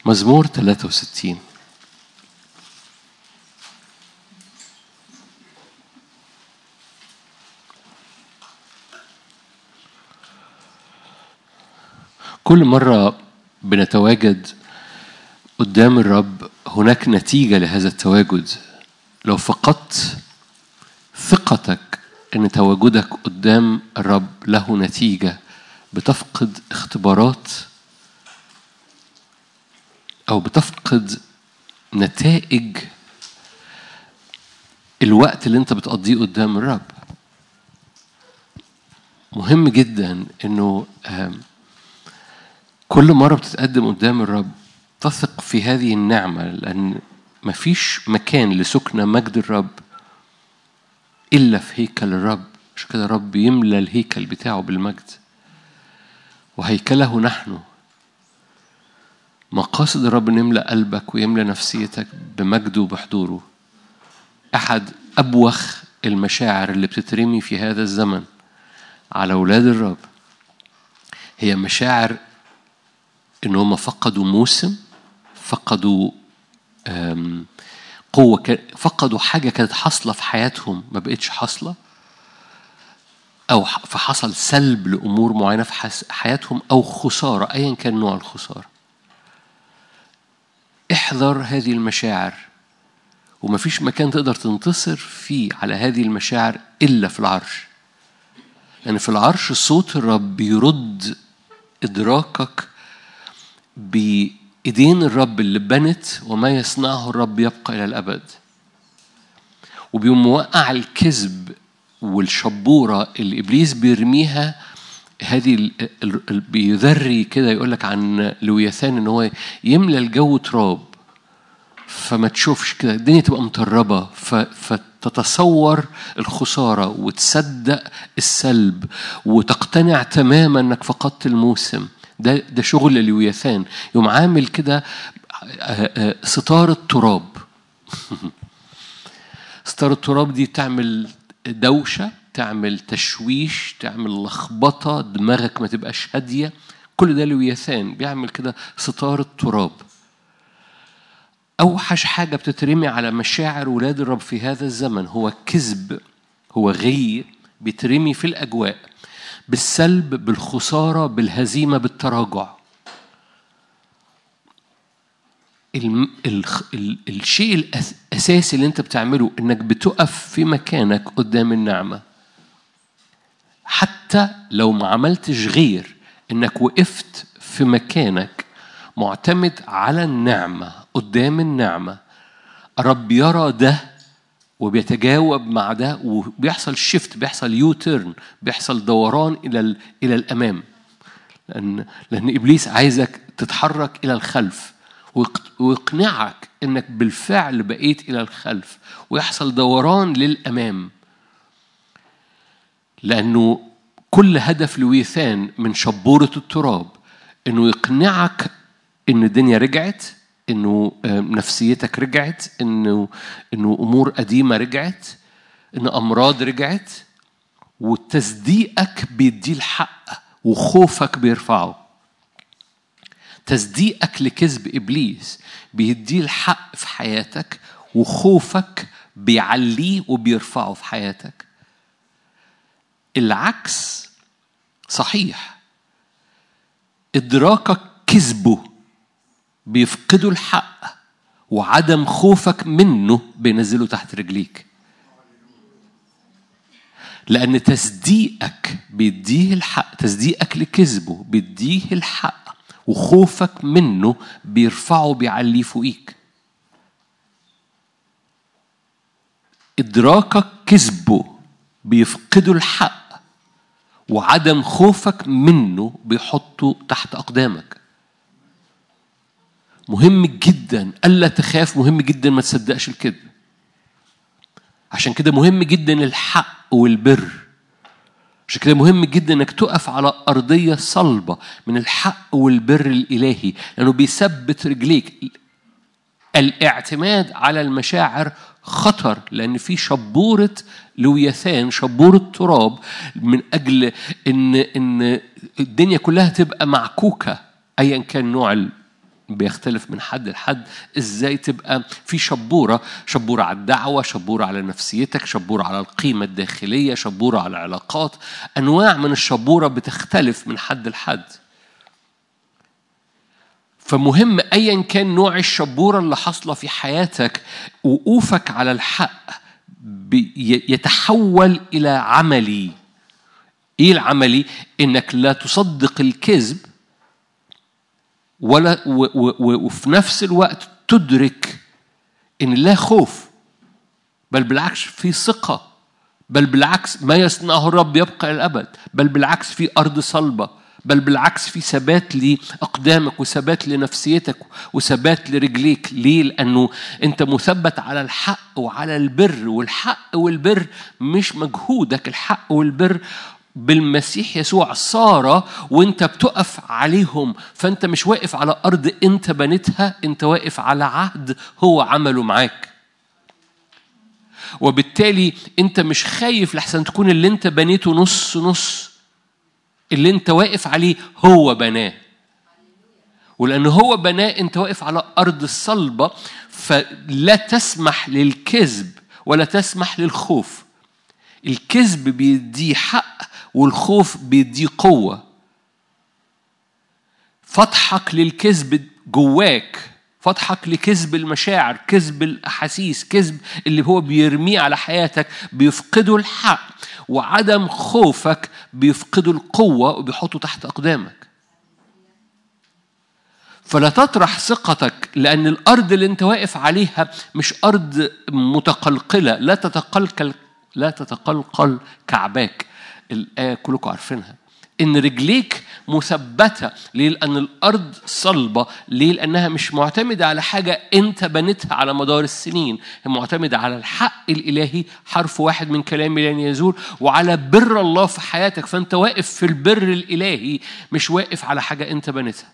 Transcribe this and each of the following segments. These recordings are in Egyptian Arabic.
مزمور 63 كل مرة بنتواجد قدام الرب هناك نتيجة لهذا التواجد لو فقدت ثقتك ان تواجدك قدام الرب له نتيجة بتفقد اختبارات او بتفقد نتائج الوقت اللي انت بتقضيه قدام الرب مهم جدا انه آم، كل مرة بتتقدم قدام الرب تثق في هذه النعمة لأن مفيش مكان لسكن مجد الرب إلا في هيكل الرب عشان كده الرب يملى الهيكل بتاعه بالمجد وهيكله نحن مقاصد الرب إنه يملى قلبك ويملى نفسيتك بمجده وبحضوره أحد أبوخ المشاعر اللي بتترمي في هذا الزمن على أولاد الرب هي مشاعر إن هم فقدوا موسم فقدوا آم، قوة ك- فقدوا حاجة كانت حاصلة في حياتهم ما بقتش حاصلة أو ح- فحصل سلب لأمور معينة في حس- حياتهم أو خسارة أيا كان نوع الخسارة احذر هذه المشاعر ومفيش مكان تقدر تنتصر فيه على هذه المشاعر إلا في العرش لأن في العرش صوت الرب بيرد إدراكك بإيدين الرب اللي بنت وما يصنعه الرب يبقى إلى الأبد وبيقوم موقع الكذب والشبورة اللي إبليس بيرميها هذه ال- ال- ال- بيذري كده يقول لك عن لويثان ان هو يملى الجو تراب فما تشوفش كده الدنيا تبقى مطربة ف- فتتصور الخسارة وتصدق السلب وتقتنع تماما انك فقدت الموسم ده ده شغل لويثان يوم عامل كده آه، آه، ستارة تراب ستارة التراب دي تعمل دوشة تعمل تشويش تعمل لخبطة دماغك ما تبقاش هادية كل ده لويثان بيعمل كده ستارة تراب أوحش حاجة بتترمي على مشاعر ولاد الرب في هذا الزمن هو كذب هو غي بيترمي في الأجواء بالسلب بالخسارة بالهزيمة بالتراجع الم... الخ... ال... الشيء الأس... الأساسي اللي أنت بتعمله إنك بتقف في مكانك قدام النعمة حتى لو ما عملتش غير إنك وقفت في مكانك معتمد على النعمة قدام النعمة رب يرى ده وبيتجاوب مع ده وبيحصل شيفت بيحصل يو تيرن بيحصل دوران إلى ال... إلى الأمام لأن لأن إبليس عايزك تتحرك إلى الخلف ويق- ويقنعك إنك بالفعل بقيت إلى الخلف ويحصل دوران للأمام لأنه كل هدف لويثان من شبورة التراب إنه يقنعك إن الدنيا رجعت إنه آه، نفسيتك رجعت إنه إنه أمور قديمة رجعت إن أمراض رجعت وتصديقك بيديه الحق وخوفك بيرفعه تصديقك لكذب ابليس بيديه الحق في حياتك وخوفك بيعليه وبيرفعه في حياتك العكس صحيح ادراكك كذبه بيفقدوا الحق وعدم خوفك منه بينزله تحت رجليك لأن تصديقك بيديه الحق تصديقك لكذبه بيديه الحق وخوفك منه بيرفعه بيعليه فوقيك إدراكك كذبه بيفقده الحق وعدم خوفك منه بيحطه تحت أقدامك مهم جدا ألا تخاف مهم جدا ما تصدقش الكذب عشان كده مهم جدا الحق والبر عشان كده مهم جدا انك تقف على ارضيه صلبه من الحق والبر الالهي لانه بيثبت رجليك الاعتماد على المشاعر خطر لان في شبوره لويثان شبوره تراب من اجل ان ان الدنيا كلها تبقى معكوكه ايا كان نوع بيختلف من حد لحد ازاي تبقى في شبوره شبوره على الدعوه شبوره على نفسيتك شبوره على القيمه الداخليه شبوره على العلاقات انواع من الشبوره بتختلف من حد لحد فمهم ايا كان نوع الشبوره اللي حاصله في حياتك وقوفك على الحق يتحول الى عملي ايه العملي انك لا تصدق الكذب ولا و و وفي نفس الوقت تدرك ان لا خوف بل بالعكس في ثقه بل بالعكس ما يصنعه الرب يبقى الى الابد بل بالعكس في ارض صلبه بل بالعكس في ثبات لأقدامك وثبات لنفسيتك وثبات لرجليك ليه؟ لأنه أنت مثبت على الحق وعلى البر والحق والبر مش مجهودك الحق والبر بالمسيح يسوع صار وانت بتقف عليهم فانت مش واقف على ارض انت بنيتها انت واقف على عهد هو عمله معاك وبالتالي انت مش خايف لحسن تكون اللي انت بنيته نص نص اللي انت واقف عليه هو بناه ولأن هو بناه أنت واقف على أرض الصلبة فلا تسمح للكذب ولا تسمح للخوف الكذب بيديه حق والخوف بيديه قوة فتحك للكذب جواك فتحك لكذب المشاعر كذب الأحاسيس كذب اللي هو بيرميه على حياتك بيفقده الحق وعدم خوفك بيفقده القوة وبيحطه تحت أقدامك فلا تطرح ثقتك لأن الأرض اللي أنت واقف عليها مش أرض متقلقلة لا تتقلقل لا تتقلقل كعباك الآية كلكم عارفينها إن رجليك مثبتة ليه؟ لأن الأرض صلبة ليه؟ لأنها مش معتمدة على حاجة أنت بنيتها على مدار السنين هي معتمدة على الحق الإلهي حرف واحد من كلام لن يزول وعلى بر الله في حياتك فأنت واقف في البر الإلهي مش واقف على حاجة أنت بنيتها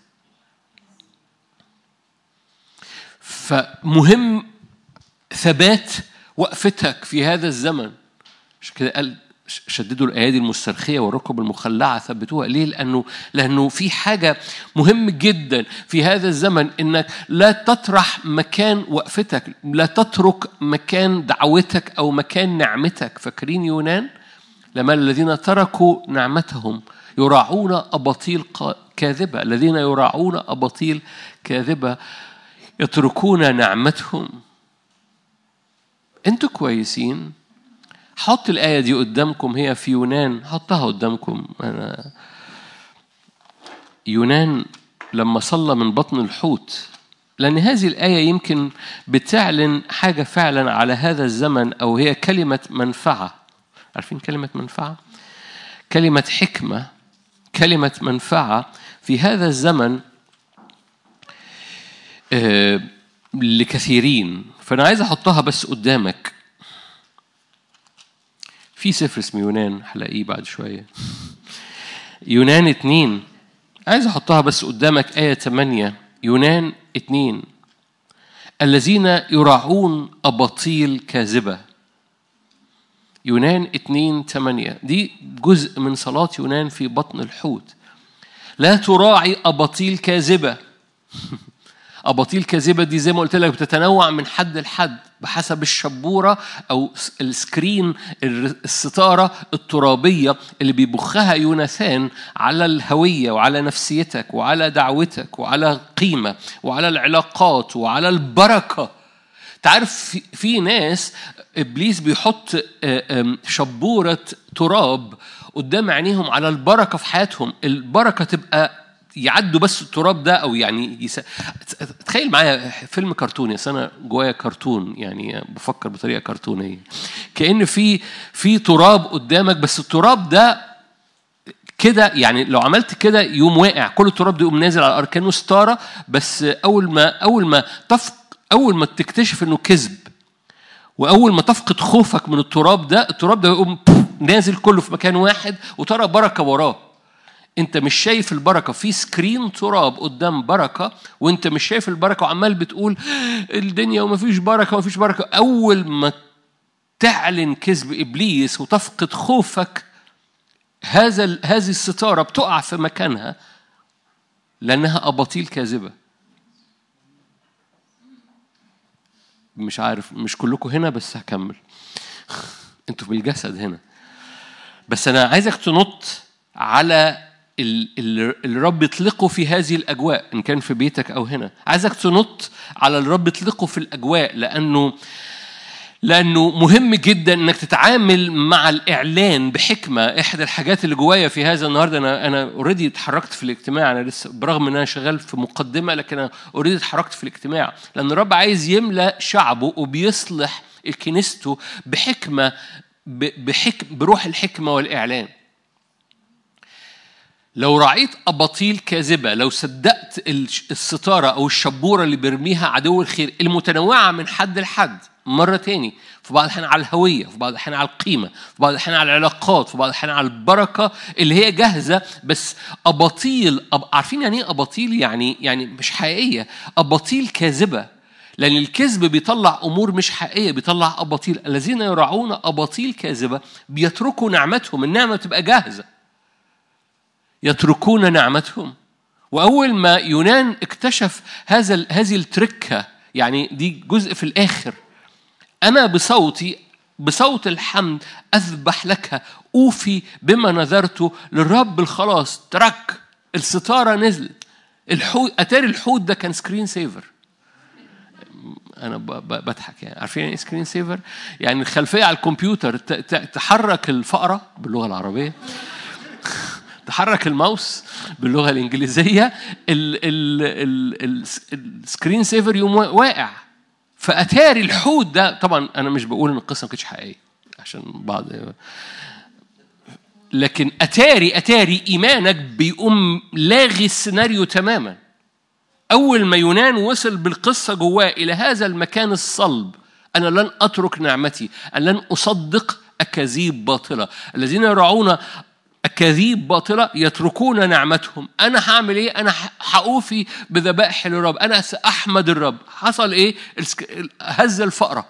فمهم ثبات وقفتك في هذا الزمن عشان كده قال شددوا الايادي المسترخيه والركب المخلعه ثبتوها ليه لانه لانه في حاجه مهم جدا في هذا الزمن انك لا تطرح مكان وقفتك لا تترك مكان دعوتك او مكان نعمتك فاكرين يونان لما الذين تركوا نعمتهم يراعون اباطيل كاذبه الذين يراعون اباطيل كاذبه يتركون نعمتهم انتوا كويسين حط الآية دي قدامكم هي في يونان حطها قدامكم أنا يونان لما صلى من بطن الحوت لأن هذه الآية يمكن بتعلن حاجة فعلا على هذا الزمن أو هي كلمة منفعة عارفين كلمة منفعة؟ كلمة حكمة كلمة منفعة في هذا الزمن آه لكثيرين فأنا عايز أحطها بس قدامك في سفر اسمه يونان هلاقيه بعد شوية يونان اتنين عايز أحطها بس قدامك آية 8 يونان اتنين الذين يراعون أباطيل كاذبة يونان اتنين تمانية دي جزء من صلاة يونان في بطن الحوت لا تراعي أباطيل كاذبة أباطيل كاذبة دي زي ما قلت لك بتتنوع من حد لحد بحسب الشبورة أو السكرين الستارة الترابية اللي بيبخها يوناثان على الهوية وعلى نفسيتك وعلى دعوتك وعلى القيمة وعلى العلاقات وعلى البركة تعرف في ناس إبليس بيحط شبورة تراب قدام عينيهم على البركة في حياتهم البركة تبقى يعدوا بس التراب ده او يعني يس... تخيل معايا فيلم كرتوني اصل انا جوايا كرتون يعني بفكر بطريقه كرتونيه كان في في تراب قدامك بس التراب ده كده يعني لو عملت كده يوم واقع كل التراب ده يقوم نازل على الارض كانه ستاره بس اول ما اول ما تفق اول ما تكتشف انه كذب واول ما تفقد خوفك من التراب ده التراب ده يقوم نازل كله في مكان واحد وترى بركه وراه انت مش شايف البركه في سكرين تراب قدام بركه وانت مش شايف البركه وعمال بتقول الدنيا وما فيش بركه وما فيش بركه اول ما تعلن كذب ابليس وتفقد خوفك هذا هذه الستاره بتقع في مكانها لانها اباطيل كاذبه مش عارف مش كلكم هنا بس هكمل انتوا بالجسد هنا بس انا عايزك تنط على اللي الرب يطلقه في هذه الاجواء ان كان في بيتك او هنا عايزك تنط على الرب يطلقه في الاجواء لانه لانه مهم جدا انك تتعامل مع الاعلان بحكمه احدى الحاجات اللي جوايا في هذا النهارده انا انا اوريدي اتحركت في الاجتماع انا لسه برغم ان انا شغال في مقدمه لكن انا اوريدي اتحركت في الاجتماع لان الرب عايز يملا شعبه وبيصلح كنيسته بحكمه بحكم بروح الحكمه والاعلان لو رعيت أباطيل كاذبة لو صدقت الستارة أو الشبورة اللي بيرميها عدو الخير المتنوعة من حد لحد مرة تاني في بعض الأحيان على الهوية في بعض الأحيان على القيمة في بعض الأحيان على العلاقات في بعض الأحيان على البركة اللي هي جاهزة بس أباطيل أب... عارفين يعني إيه أباطيل يعني يعني مش حقيقية أباطيل كاذبة لأن الكذب بيطلع أمور مش حقيقية بيطلع أباطيل الذين يرعون أباطيل كاذبة بيتركوا نعمتهم النعمة تبقى جاهزة يتركون نعمتهم وأول ما يونان اكتشف هذا هذه التركة يعني دي جزء في الآخر أنا بصوتي بصوت الحمد أذبح لك أوفي بما نذرته للرب الخلاص ترك الستارة نزلت الحوت أتاري الحوت ده كان سكرين سيفر انا بضحك يعني عارفين ايه سكرين سيفر يعني الخلفيه على الكمبيوتر تحرك الفأرة باللغه العربيه تحرك الماوس باللغه الانجليزيه السكرين سيفر يوم واقع فاتاري الحوت ده طبعا انا مش بقول ان القصه ما كانتش حقيقيه عشان بعض لكن اتاري اتاري ايمانك بيقوم لاغي السيناريو تماما اول ما يونان وصل بالقصه جواه الى هذا المكان الصلب انا لن اترك نعمتي انا لن اصدق اكاذيب باطله الذين يرعون أكاذيب باطلة يتركون نعمتهم أنا هعمل إيه أنا هأوفي بذبائح للرب أنا سأحمد الرب حصل إيه هز الفأرة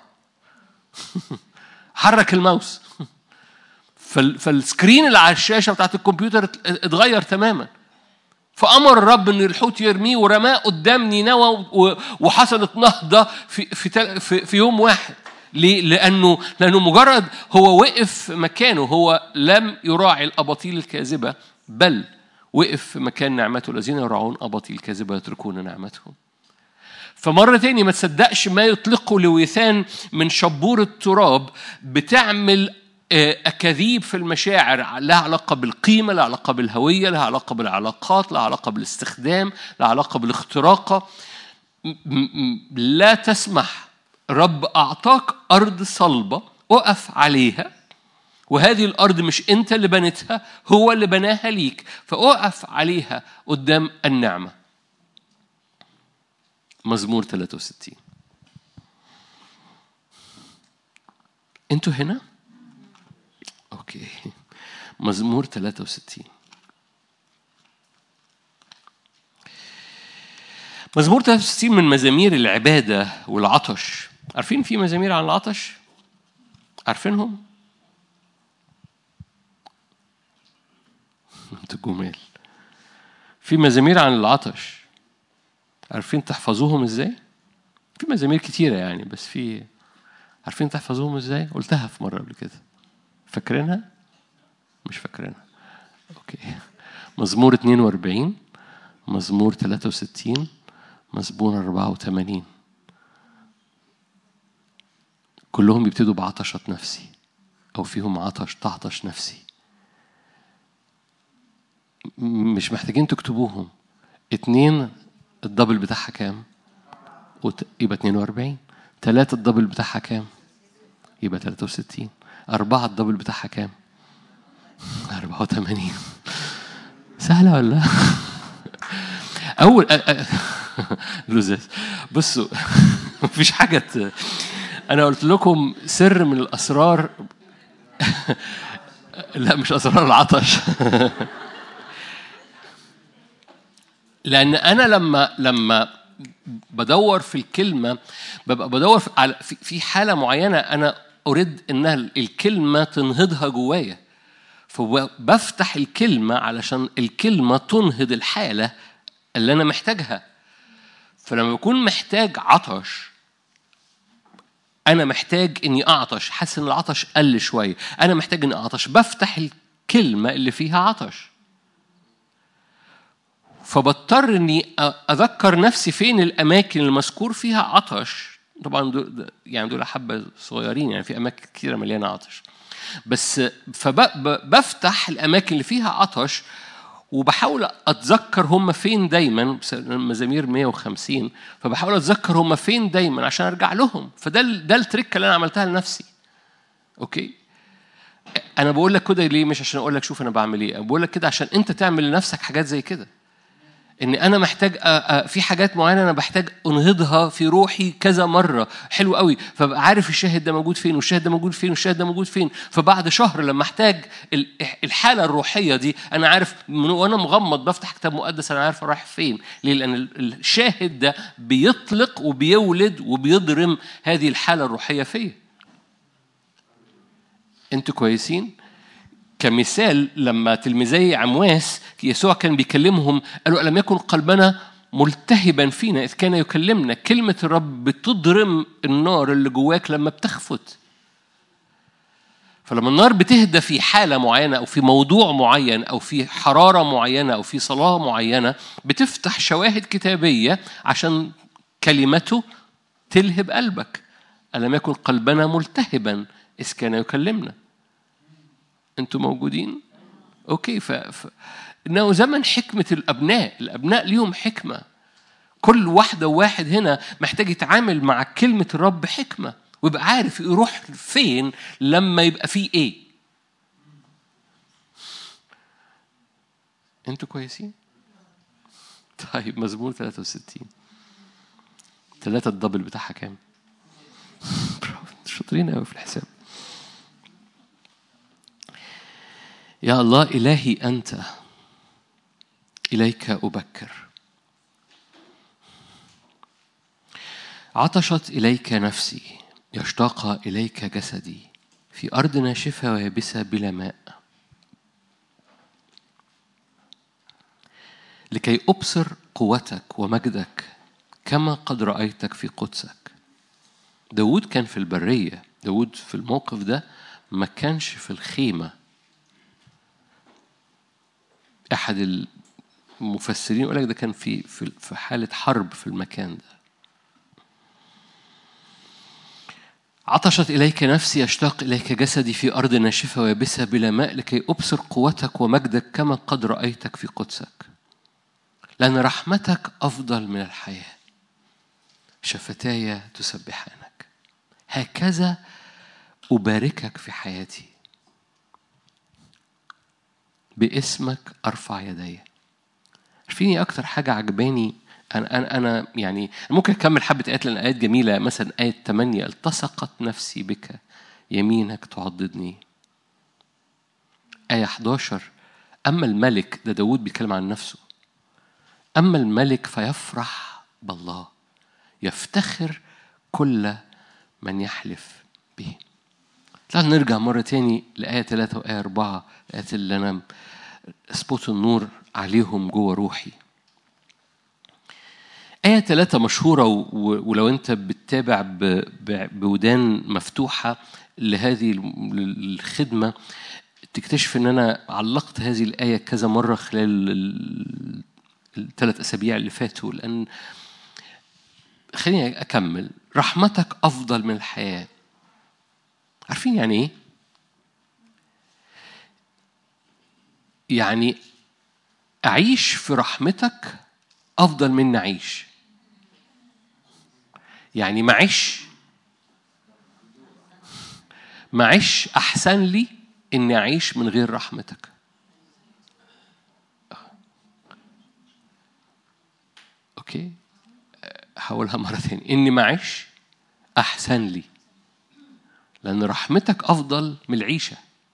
حرك الماوس فالسكرين اللي على الشاشة بتاعت الكمبيوتر اتغير تماما فأمر الرب إن الحوت يرميه ورماه قدام نينوى وحصلت نهضة في في في يوم واحد ليه؟ لأنه لأنه مجرد هو وقف مكانه هو لم يراعي الأباطيل الكاذبة بل وقف في مكان نعمته الذين يرعون أباطيل كاذبة يتركون نعمتهم فمرة تاني ما تصدقش ما يطلقه لويثان من شبور التراب بتعمل آه، أكاذيب في المشاعر لها علاقة بالقيمة لها علاقة بالهوية لها علاقة بالعلاقات لها علاقة بالاستخدام لها علاقة بالاختراقة لا تسمح رب أعطاك أرض صلبة أقف عليها وهذه الأرض مش أنت اللي بنيتها هو اللي بناها ليك فأقف عليها قدام النعمة مزمور 63 أنتوا هنا؟ أوكي مزمور 63 مزمور 63 من مزامير العبادة والعطش عارفين في مزامير عن العطش؟ عارفينهم؟ انتوا جمال في مزامير عن العطش عارفين تحفظوهم ازاي؟ في مزامير كتيرة يعني بس في عارفين تحفظوهم ازاي؟ قلتها في مرة قبل كده فاكرينها؟ مش فاكرينها اوكي مزمور 42 مزمور 63 مزمور 84 كلهم بيبتدوا بعطشة نفسي أو فيهم عطش تعطش نفسي مش محتاجين تكتبوهم اتنين الدبل بتاعها كام؟ يبقى 42 ثلاثة الدبل بتاعها كام؟ يبقى 63 أربعة الدبل بتاعها كام؟ 84 سهلة ولا؟ أول لزاز بصوا مفيش حاجة أنا قلت لكم سر من الأسرار لا مش أسرار العطش لأن أنا لما لما بدور في الكلمة ببقى بدور على في حالة معينة أنا أريد إنها الكلمة تنهضها جوايا فبفتح الكلمة علشان الكلمة تنهض الحالة اللي أنا محتاجها فلما بكون محتاج عطش انا محتاج اني اعطش حاسس ان العطش قل شويه انا محتاج اني اعطش بفتح الكلمه اللي فيها عطش فبضطر اني اذكر نفسي فين الاماكن المذكور فيها عطش طبعا دول يعني دول حبه صغيرين يعني في اماكن كثيره مليانه عطش بس فبفتح الاماكن اللي فيها عطش وبحاول اتذكر هم فين دايما مزامير 150 فبحاول اتذكر هم فين دايما عشان ارجع لهم فده ده التريك اللي انا عملتها لنفسي اوكي انا بقول لك كده ليه مش عشان اقول لك شوف انا بعمل ايه بقول لك كده عشان انت تعمل لنفسك حاجات زي كده ان انا محتاج في حاجات معينه انا بحتاج انهضها في روحي كذا مره حلو قوي فبقى عارف الشاهد ده موجود فين والشاهد ده موجود فين والشاهد ده موجود فين فبعد شهر لما احتاج الحاله الروحيه دي انا عارف وانا مغمض بفتح كتاب مقدس انا عارف رايح فين ليه لان الشاهد ده بيطلق وبيولد وبيضرم هذه الحاله الروحيه فيا انتوا كويسين كمثال لما تلميذي عمواس يسوع كان بيكلمهم قالوا ألم يكن قلبنا ملتهبا فينا إذ كان يكلمنا كلمة الرب بتضرم النار اللي جواك لما بتخفت فلما النار بتهدى في حالة معينة أو في موضوع معين أو في حرارة معينة أو في صلاة معينة بتفتح شواهد كتابية عشان كلمته تلهب قلبك ألم يكن قلبنا ملتهبا إذ كان يكلمنا انتوا موجودين اوكي ف... ف... انه زمن حكمه الابناء الابناء ليهم حكمه كل واحده وواحد هنا محتاج يتعامل مع كلمه الرب حكمه ويبقى عارف يروح فين لما يبقى فيه ايه انتوا كويسين طيب مزمور 63 ثلاثة الدبل بتاعها كام؟ شاطرين قوي في الحساب يا الله إلهي أنت إليك أبكر عطشت إليك نفسي يشتاق إليك جسدي في أرض ناشفة ويابسة بلا ماء لكي أبصر قوتك ومجدك كما قد رأيتك في قدسك داود كان في البرية داود في الموقف ده ما كانش في الخيمة احد المفسرين يقول لك ده كان في في حاله حرب في المكان ده عطشت إليك نفسي أشتاق إليك جسدي في أرض ناشفة ويابسة بلا ماء لكي أبصر قوتك ومجدك كما قد رأيتك في قدسك لأن رحمتك أفضل من الحياة شفتاي تسبحانك هكذا أباركك في حياتي باسمك ارفع يدي عارفين اكتر حاجه عجباني انا انا انا يعني ممكن اكمل حبه ايات لان ايات جميله مثلا ايه 8 التصقت نفسي بك يمينك تعضدني آية 11 أما الملك ده داود بيتكلم عن نفسه أما الملك فيفرح بالله يفتخر كل من يحلف به تعال نرجع مرة تاني لآية ثلاثة وآية أربعة الآيات اللي أنا سبوت النور عليهم جوه روحي آية ثلاثة مشهورة ولو أنت بتتابع بودان مفتوحة لهذه الخدمة تكتشف إن أنا علقت هذه الآية كذا مرة خلال الثلاث أسابيع اللي فاتوا لأن خليني أكمل رحمتك أفضل من الحياة عارفين يعني إيه؟ يعني أعيش في رحمتك أفضل من أعيش يعني معيش معيش أحسن لي إني أعيش من غير رحمتك أوكي هقولها مرة تاني إني معيش أحسن لي لأن رحمتك أفضل من العيشة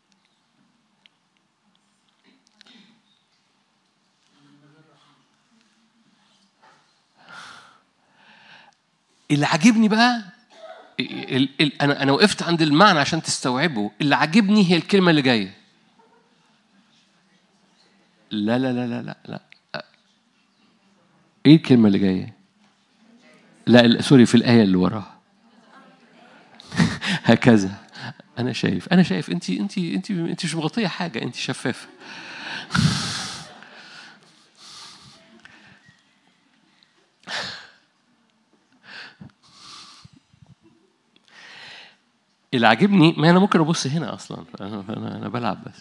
اللي عاجبني بقى انا انا وقفت عند المعنى عشان تستوعبه اللي عاجبني هي الكلمه اللي جايه لا لا لا لا لا لا ايه الكلمه اللي جايه لا سوري في الايه اللي وراها هكذا انا شايف انا شايف انت انت انت انت مش مغطيه حاجه انت شفافه اللي عاجبني ما انا ممكن ابص هنا اصلا انا انا, أنا بلعب بس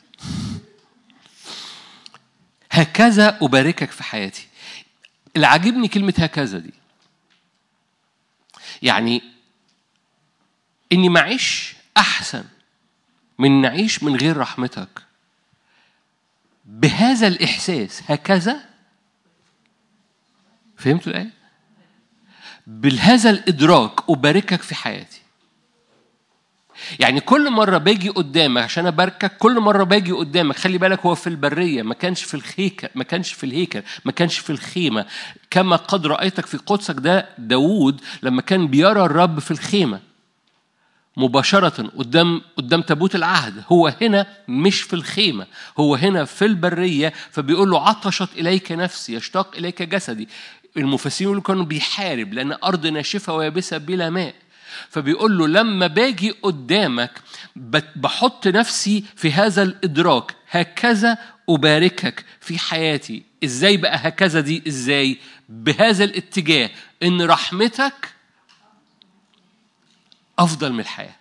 هكذا اباركك في حياتي اللي عاجبني كلمه هكذا دي يعني اني معيش احسن من نعيش من غير رحمتك بهذا الاحساس هكذا فهمتوا الايه بهذا الادراك اباركك في حياتي يعني كل مرة باجي قدامك عشان أباركك كل مرة باجي قدامك خلي بالك هو في البرية ما كانش في الهيكل ما كانش في الهيكل ما كانش في الخيمة كما قد رأيتك في قدسك ده داوود لما كان بيرى الرب في الخيمة مباشرة قدام قدام تابوت العهد هو هنا مش في الخيمة هو هنا في البرية فبيقول له عطشت إليك نفسي يشتاق إليك جسدي المفسرين يقولوا كانوا بيحارب لأن أرض ناشفة ويابسة بلا ماء فبيقول له لما باجي قدامك بحط نفسي في هذا الإدراك هكذا أباركك في حياتي إزاي بقى هكذا دي إزاي بهذا الاتجاه إن رحمتك أفضل من الحياة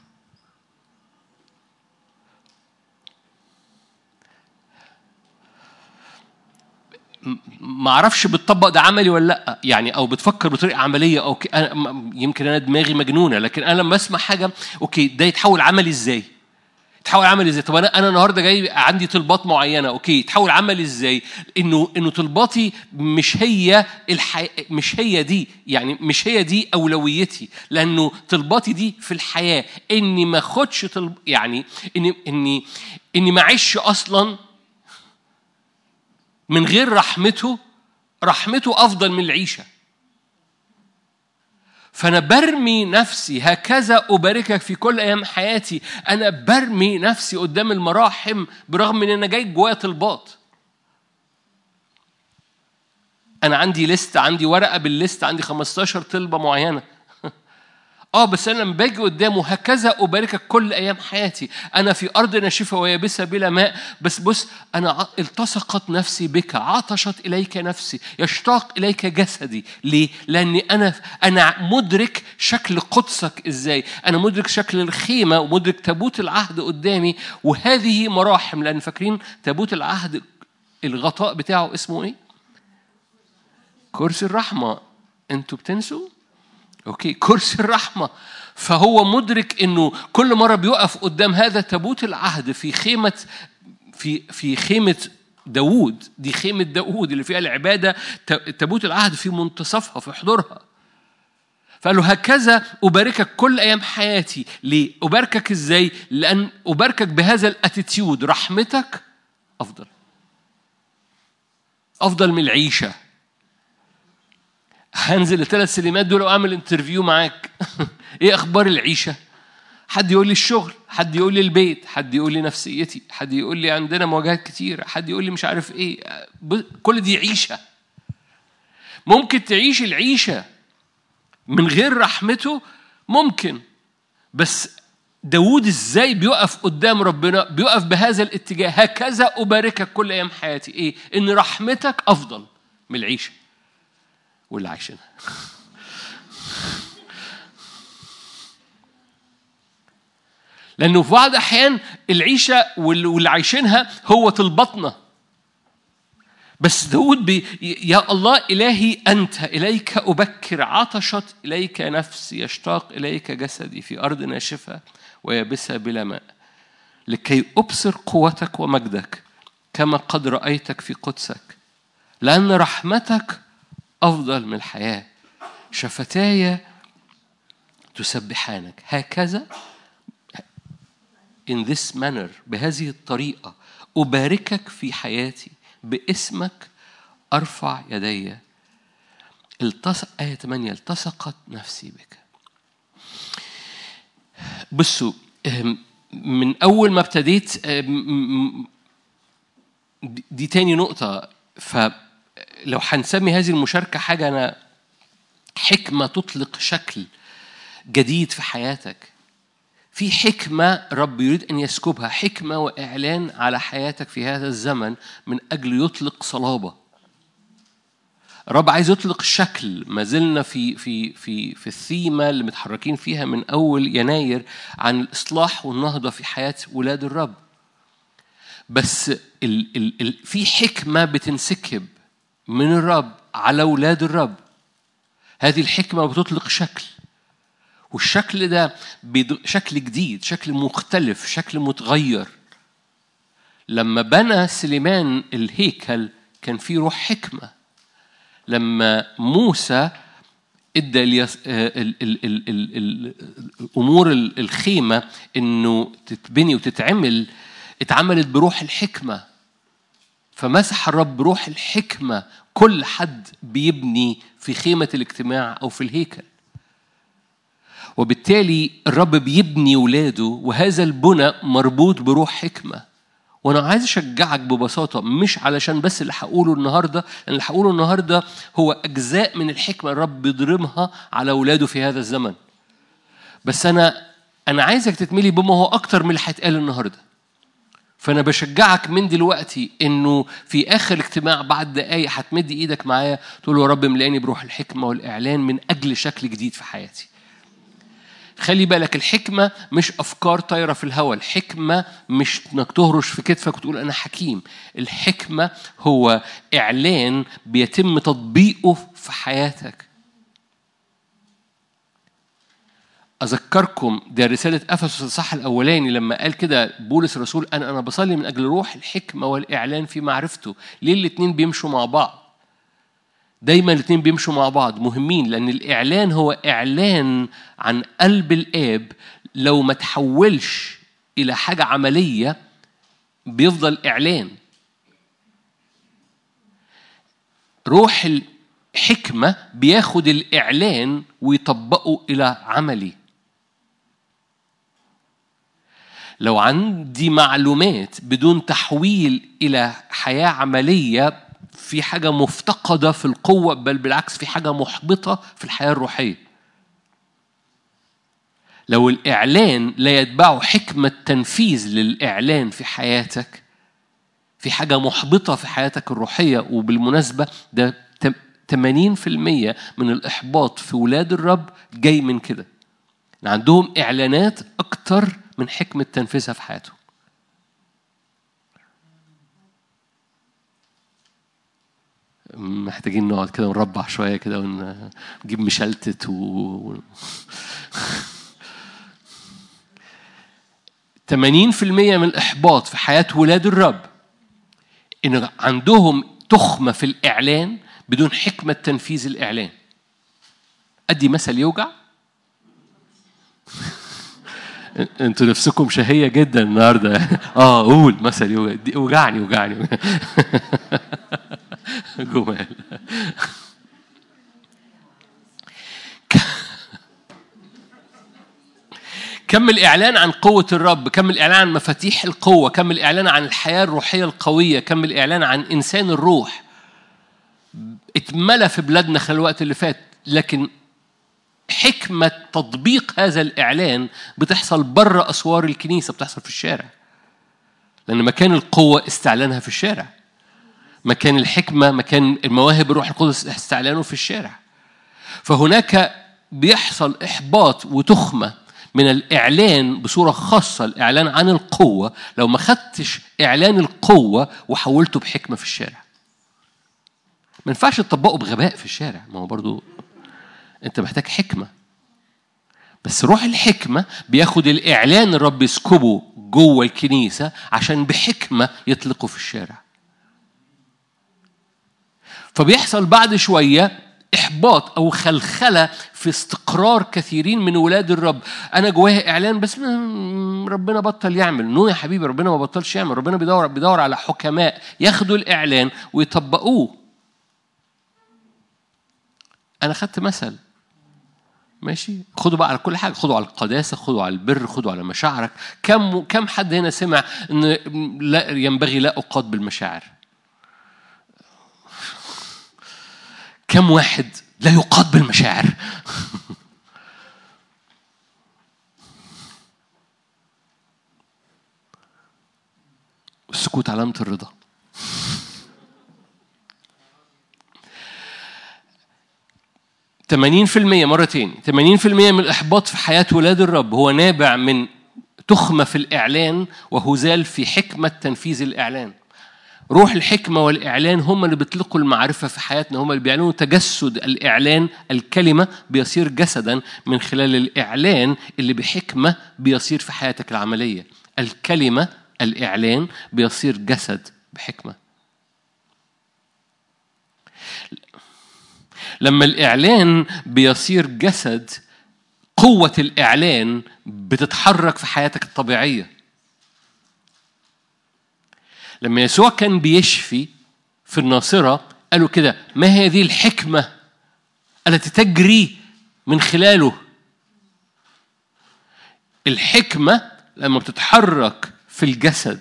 ما اعرفش بتطبق ده عملي ولا لا يعني او بتفكر بطريقه عمليه او أنا يمكن انا دماغي مجنونه لكن انا لما اسمع حاجه اوكي ده يتحول عملي ازاي يتحول عملي ازاي طب انا انا النهارده جاي عندي طلبات معينه اوكي يتحول عملي ازاي انه انه طلباتي مش هي الحي... مش هي دي يعني مش هي دي اولويتي لانه طلباتي دي في الحياه اني ما اخدش طلب يعني اني اني اني ما اعيش اصلا من غير رحمته رحمته افضل من العيشه فانا برمي نفسي هكذا اباركك في كل ايام حياتي انا برمي نفسي قدام المراحم برغم ان انا جاي جوايا طلبات انا عندي لست عندي ورقه بالليست عندي 15 طلبه معينه اه بس انا لما باجي قدامه هكذا اباركك كل ايام حياتي انا في ارض ناشفه ويابسه بلا ماء بس بص انا التصقت نفسي بك عطشت اليك نفسي يشتاق اليك جسدي ليه لاني انا انا مدرك شكل قدسك ازاي انا مدرك شكل الخيمه ومدرك تابوت العهد قدامي وهذه مراحم لان فاكرين تابوت العهد الغطاء بتاعه اسمه ايه كرسي الرحمه انتوا بتنسوا اوكي كرسي الرحمه فهو مدرك انه كل مره بيقف قدام هذا تابوت العهد في خيمه في في خيمه داوود دي خيمه داوود اللي فيها العباده تابوت العهد في منتصفها في حضورها فقال له هكذا أباركك كل أيام حياتي ليه؟ أباركك إزاي؟ لأن أباركك بهذا الاتيتيود رحمتك أفضل أفضل من العيشة هنزل الثلاث سلمات دول واعمل انترفيو معاك ايه اخبار العيشه حد يقول لي الشغل حد يقول لي البيت حد يقول لي نفسيتي حد يقول لي عندنا مواجهات كتير حد يقول لي مش عارف ايه كل دي عيشه ممكن تعيش العيشه من غير رحمته ممكن بس داود ازاي بيقف قدام ربنا بيقف بهذا الاتجاه هكذا أباركك كل أيام حياتي إيه إن رحمتك أفضل من العيشة واللي عايشينها لأنه في بعض الأحيان العيشة واللي عايشينها هو طلبتنا بس داود بي يا الله إلهي أنت إليك أبكر عطشت إليك نفسي يشتاق إليك جسدي في أرض ناشفة ويابسة بلا ماء لكي أبصر قوتك ومجدك كما قد رأيتك في قدسك لأن رحمتك أفضل من الحياة شفتاي تسبحانك هكذا in this manner بهذه الطريقة أباركك في حياتي باسمك أرفع يدي التصق آية 8 التصقت نفسي بك بصوا من أول ما ابتديت دي تاني نقطة ف لو هنسمي هذه المشاركة حاجة أنا حكمة تطلق شكل جديد في حياتك في حكمة رب يريد أن يسكبها حكمة وإعلان على حياتك في هذا الزمن من أجل يطلق صلابة رب عايز يطلق شكل ما زلنا في في في في الثيمة اللي متحركين فيها من أول يناير عن الإصلاح والنهضة في حياة ولاد الرب بس ال ال ال في حكمة بتنسكب من الرب على ولاد الرب هذه الحكمة بتطلق شكل والشكل ده شكل جديد شكل مختلف شكل متغير لما بنى سليمان الهيكل كان في روح حكمة لما موسى ادى اليس... ال... ال... ال... ال... الامور الخيمه انه تتبني وتتعمل اتعملت بروح الحكمه فمسح الرب بروح الحكمه كل حد بيبني في خيمه الاجتماع او في الهيكل وبالتالي الرب بيبني ولاده وهذا البنى مربوط بروح حكمة وأنا عايز أشجعك ببساطة مش علشان بس اللي هقوله النهاردة لأن اللي هقوله النهاردة هو أجزاء من الحكمة الرب بيضرمها على ولاده في هذا الزمن بس أنا أنا عايزك تتملي بما هو أكتر من اللي هيتقال النهارده فأنا بشجعك من دلوقتي إنه في آخر اجتماع بعد دقايق هتمد إيدك معايا تقول له يا رب املاني بروح الحكمة والإعلان من أجل شكل جديد في حياتي. خلي بالك الحكمة مش أفكار طايرة في الهواء الحكمة مش إنك تهرش في كتفك وتقول أنا حكيم الحكمة هو إعلان بيتم تطبيقه في حياتك أذكركم ده رسالة أفسس الصح الأولاني لما قال كده بولس الرسول أنا أنا بصلي من أجل روح الحكمة والإعلان في معرفته ليه الاتنين بيمشوا مع بعض دايما الاثنين بيمشوا مع بعض مهمين لأن الإعلان هو إعلان عن قلب الآب لو ما تحولش إلى حاجة عملية بيفضل إعلان روح الحكمة بياخد الإعلان ويطبقه إلى عملي لو عندي معلومات بدون تحويل إلى حياة عملية في حاجة مفتقدة في القوة بل بالعكس في حاجة محبطة في الحياة الروحية لو الإعلان لا يتبعه حكمة تنفيذ للإعلان في حياتك في حاجة محبطة في حياتك الروحية وبالمناسبة ده 80% من الإحباط في ولاد الرب جاي من كده عندهم إعلانات أكتر من حكمة تنفيذها في حياتهم محتاجين نقعد كده ونربع شوية كده ونجيب مشلتت و 80% من الإحباط في حياة ولاد الرب إن عندهم تخمة في الإعلان بدون حكمة تنفيذ الإعلان أدي مثل يوجع انتوا نفسكم شهية جدا النهارده اه قول مثل يوجع وجعني وجعني جمال كم الإعلان عن قوة الرب كم الإعلان عن مفاتيح القوة كم الإعلان عن الحياة الروحية القوية كم الإعلان عن إنسان الروح اتملى في بلادنا خلال الوقت اللي فات لكن حكمة تطبيق هذا الإعلان بتحصل بره أسوار الكنيسة بتحصل في الشارع لأن مكان القوة استعلانها في الشارع مكان الحكمة مكان المواهب الروح القدس استعلانه في الشارع فهناك بيحصل إحباط وتخمة من الإعلان بصورة خاصة الإعلان عن القوة لو ما خدتش إعلان القوة وحولته بحكمة في الشارع ما ينفعش تطبقه بغباء في الشارع ما هو برضو أنت محتاج حكمة بس روح الحكمة بياخد الإعلان الرب يسكبه جوه الكنيسة عشان بحكمة يطلقه في الشارع فبيحصل بعد شوية إحباط أو خلخلة في استقرار كثيرين من ولاد الرب أنا جوايا إعلان بس ربنا بطل يعمل نو يا حبيبي ربنا ما بطلش يعمل ربنا بيدور بيدور على حكماء ياخدوا الإعلان ويطبقوه أنا خدت مثل ماشي خدوا بقى على كل حاجه خدوا على القداسه خدوا على البر خدوا على مشاعرك كم كم حد هنا سمع ان لا ينبغي لا اقاد بالمشاعر كم واحد لا يقاد بالمشاعر السكوت علامة الرضا تمانين في المية مرة تاني تمانين في المية من الإحباط في حياة ولاد الرب هو نابع من تخمة في الإعلان وهزال في حكمة تنفيذ الإعلان روح الحكمة والإعلان هم اللي بيطلقوا المعرفة في حياتنا هم اللي بيعلنوا تجسد الإعلان الكلمة بيصير جسدا من خلال الإعلان اللي بحكمة بيصير في حياتك العملية الكلمة الإعلان بيصير جسد بحكمة لما الإعلان بيصير جسد قوة الإعلان بتتحرك في حياتك الطبيعية لما يسوع كان بيشفي في الناصرة قالوا كده ما هذه الحكمة التي تجري من خلاله الحكمة لما بتتحرك في الجسد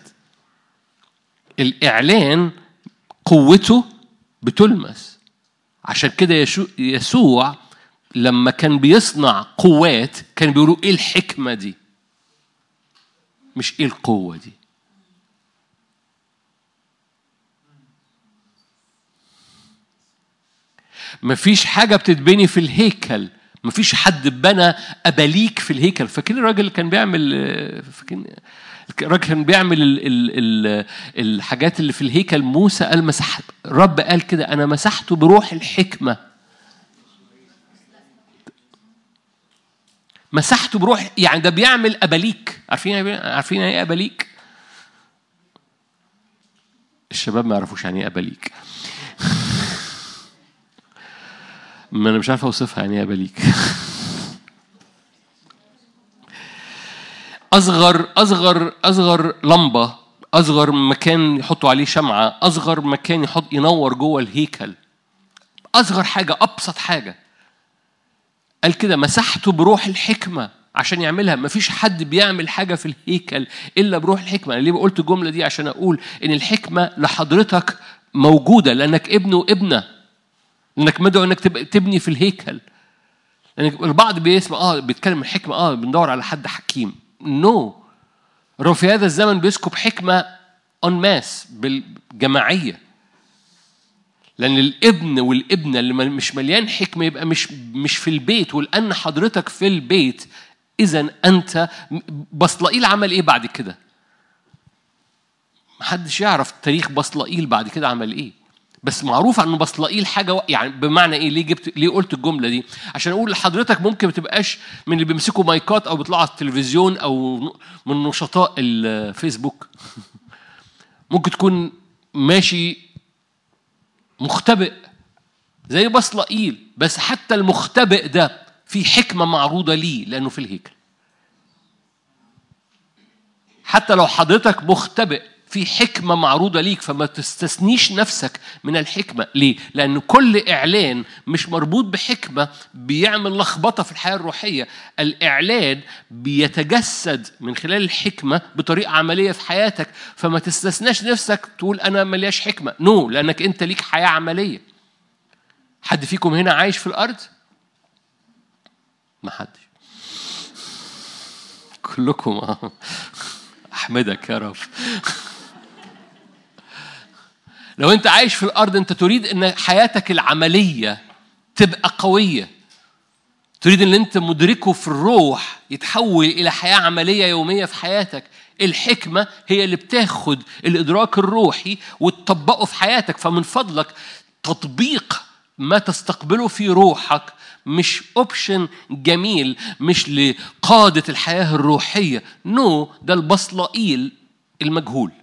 الإعلان قوته بتلمس عشان كده يسوع لما كان بيصنع قوات كان بيقولوا ايه الحكمة دي مش ايه القوة دي مفيش حاجة بتتبني في الهيكل مفيش حد بنى أباليك في الهيكل فاكرين الراجل اللي كان بيعمل فاكرين الراجل كان بيعمل ال ال ال الحاجات اللي في الهيكل موسى قال مسحت رب قال كده أنا مسحته بروح الحكمة مسحته بروح يعني ده بيعمل أباليك عارفين عارفين يعني ايه أباليك؟ الشباب ما يعرفوش يعني ايه أباليك ما انا مش عارف اوصفها يعني ايه أباليك اصغر اصغر اصغر لمبه اصغر مكان يحطوا عليه شمعه اصغر مكان يحط ينور جوه الهيكل اصغر حاجه ابسط حاجه قال كده مسحته بروح الحكمه عشان يعملها مفيش حد بيعمل حاجه في الهيكل الا بروح الحكمه انا ليه قلت الجمله دي عشان اقول ان الحكمه لحضرتك موجوده لانك ابن وابنه لانك مدعو انك تبني في الهيكل لان البعض بيسمع اه بيتكلم الحكمه اه بندور على حد حكيم نو no. الرب في هذا الزمن بيسكب حكمة اون ماس بالجماعية لأن الابن والابنة اللي مش مليان حكمة يبقى مش مش في البيت ولأن حضرتك في البيت إذا أنت بصلائيل عمل إيه بعد كده؟ محدش يعرف تاريخ بصلائيل بعد كده عمل إيه؟ بس معروف عن بصلائيل حاجه يعني بمعنى ايه ليه جبت ليه قلت الجمله دي عشان اقول لحضرتك ممكن ما تبقاش من اللي بيمسكوا مايكات او بيطلعوا على التلفزيون او من نشطاء الفيسبوك ممكن تكون ماشي مختبئ زي بصلائيل بس حتى المختبئ ده في حكمه معروضه ليه لانه في الهيكل حتى لو حضرتك مختبئ في حكمة معروضة ليك فما تستثنيش نفسك من الحكمة ليه؟ لأن كل إعلان مش مربوط بحكمة بيعمل لخبطة في الحياة الروحية الإعلان بيتجسد من خلال الحكمة بطريقة عملية في حياتك فما تستثناش نفسك تقول أنا ملياش حكمة نو no, لأنك أنت ليك حياة عملية حد فيكم هنا عايش في الأرض؟ ما حدش كلكم أحمدك يا رب لو انت عايش في الارض انت تريد ان حياتك العمليه تبقى قويه تريد ان انت مدركه في الروح يتحول الى حياه عمليه يوميه في حياتك الحكمه هي اللي بتاخد الادراك الروحي وتطبقه في حياتك فمن فضلك تطبيق ما تستقبله في روحك مش اوبشن جميل مش لقاده الحياه الروحيه نو no, ده البصلائيل المجهول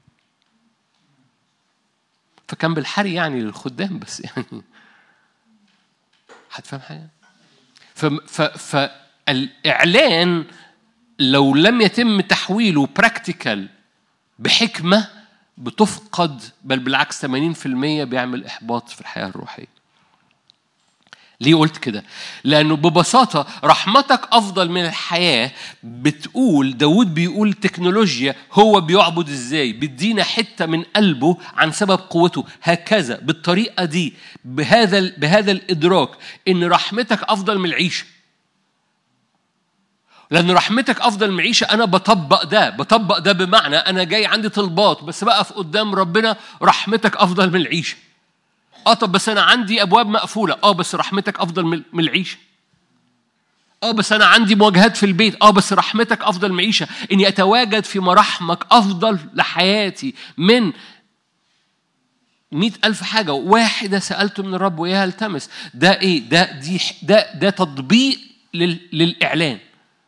فكان بالحري يعني للخدام بس يعني هتفهم حاجه فالاعلان لو لم يتم تحويله براكتيكال بحكمه بتفقد بل بالعكس 80% بيعمل احباط في الحياه الروحيه ليه قلت كده؟ لأنه ببساطة رحمتك أفضل من الحياة بتقول داود بيقول تكنولوجيا هو بيعبد إزاي بيدينا حتة من قلبه عن سبب قوته هكذا بالطريقة دي بهذا بهذا الإدراك إن رحمتك أفضل من العيشة لأن رحمتك أفضل معيشة أنا بطبق ده بطبق ده بمعنى أنا جاي عندي طلبات بس بقف قدام ربنا رحمتك أفضل من العيشة اه طب بس انا عندي ابواب مقفوله اه بس رحمتك افضل من العيشه اه بس انا عندي مواجهات في البيت اه بس رحمتك افضل معيشه اني اتواجد في مراحمك افضل لحياتي من مئة ألف حاجة واحدة سألت من الرب وإياها التمس ده إيه ده دي ده ده تطبيق للإعلان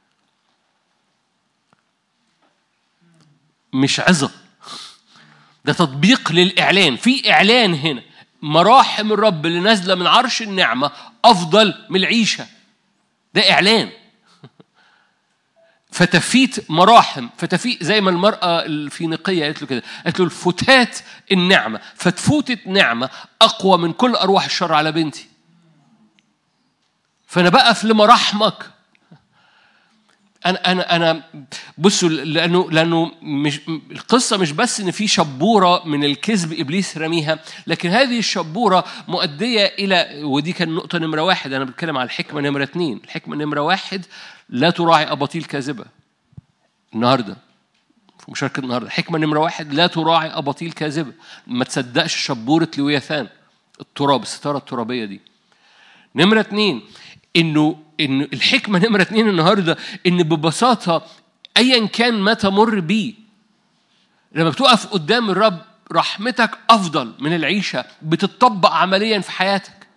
مش عظة ده تطبيق للإعلان في إعلان هنا مراحم الرب اللي نازلة من عرش النعمة أفضل من العيشة ده إعلان فتفيت مراحم فتفيت زي ما المرأة الفينيقية قالت له كده قالت له الفتات النعمة فتفوتت نعمة أقوى من كل أرواح الشر على بنتي فأنا بقف لمراحمك انا انا انا بصوا لانه لانه مش القصه مش بس ان في شبوره من الكذب ابليس رميها لكن هذه الشبوره مؤديه الى ودي كان نقطه نمره واحد انا بتكلم على الحكمه نمره اثنين الحكمه نمره واحد لا تراعي اباطيل كاذبه النهارده في مشاركه النهارده الحكمه نمره واحد لا تراعي اباطيل كاذبه ما تصدقش شبوره لوياثان التراب الستاره الترابيه دي نمره اثنين انه ان الحكمه نمره اثنين النهارده ان ببساطه ايا كان ما تمر بيه لما بتقف قدام الرب رحمتك افضل من العيشه بتطبق عمليا في حياتك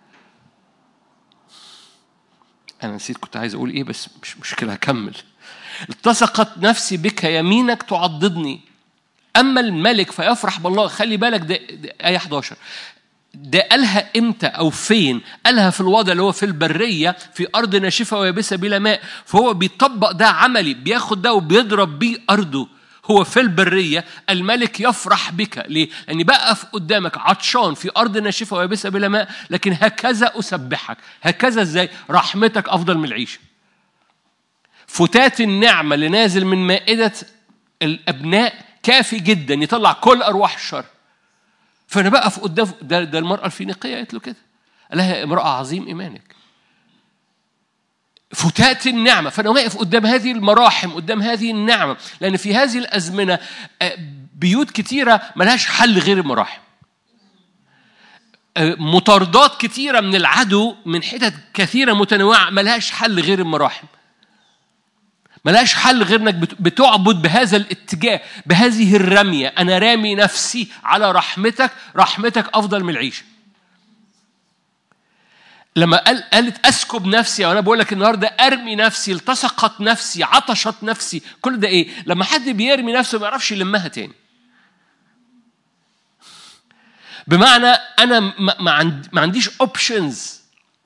انا نسيت كنت عايز اقول ايه بس مش مشكله هكمل التصقت نفسي بك يمينك تعضدني اما الملك فيفرح بالله خلي بالك ده, ده ايه 11 ده قالها امتى او فين قالها في الوضع اللي هو في البريه في ارض ناشفه ويابسه بلا ماء فهو بيطبق ده عملي بياخد ده وبيضرب بيه ارضه هو في البريه الملك يفرح بك ليه لاني بقف قدامك عطشان في ارض ناشفه ويابسه بلا ماء لكن هكذا اسبحك هكذا ازاي رحمتك افضل من العيشه فتات النعمه اللي نازل من مائده الابناء كافي جدا يطلع كل ارواح الشر فانا بقف قدام ده, ده المراه الفينيقيه قالت له كده قال لها يا امراه عظيم ايمانك فتات النعمة فأنا واقف قدام هذه المراحم قدام هذه النعمة لأن في هذه الأزمنة آه، بيوت كتيرة ملهاش حل غير المراحم آه، مطاردات كتيرة من العدو من حتت كثيرة متنوعة ملهاش حل غير المراحم ملاش حل غير انك بتعبد بهذا الاتجاه بهذه الرميه انا رامي نفسي على رحمتك رحمتك افضل من العيشه لما قال قالت اسكب نفسي وانا بقول لك النهارده ارمي نفسي التصقت نفسي عطشت نفسي كل ده ايه لما حد بيرمي نفسه ما يعرفش يلمها تاني بمعنى انا ما عنديش اوبشنز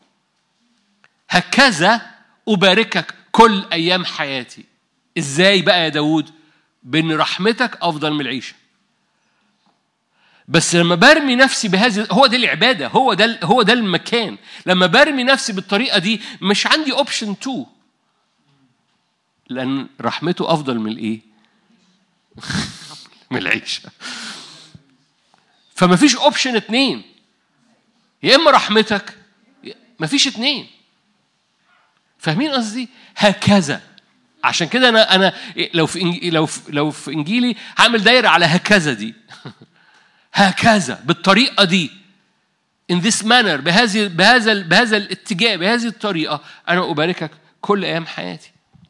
هكذا اباركك كل أيام حياتي إزاي بقى يا داود بأن رحمتك أفضل من العيشة بس لما برمي نفسي بهذه هو ده العبادة هو ده هو ده المكان لما برمي نفسي بالطريقة دي مش عندي اوبشن 2 لأن رحمته أفضل من الإيه؟ من العيشة فما فيش اوبشن اتنين يا إما رحمتك ما فيش اتنين فاهمين قصدي؟ هكذا عشان كده انا انا لو في لو في لو في انجيلي هعمل دايره على هكذا دي هكذا بالطريقه دي in this manner بهذه بهذا بهذا الاتجاه بهذه الطريقه انا اباركك كل ايام حياتي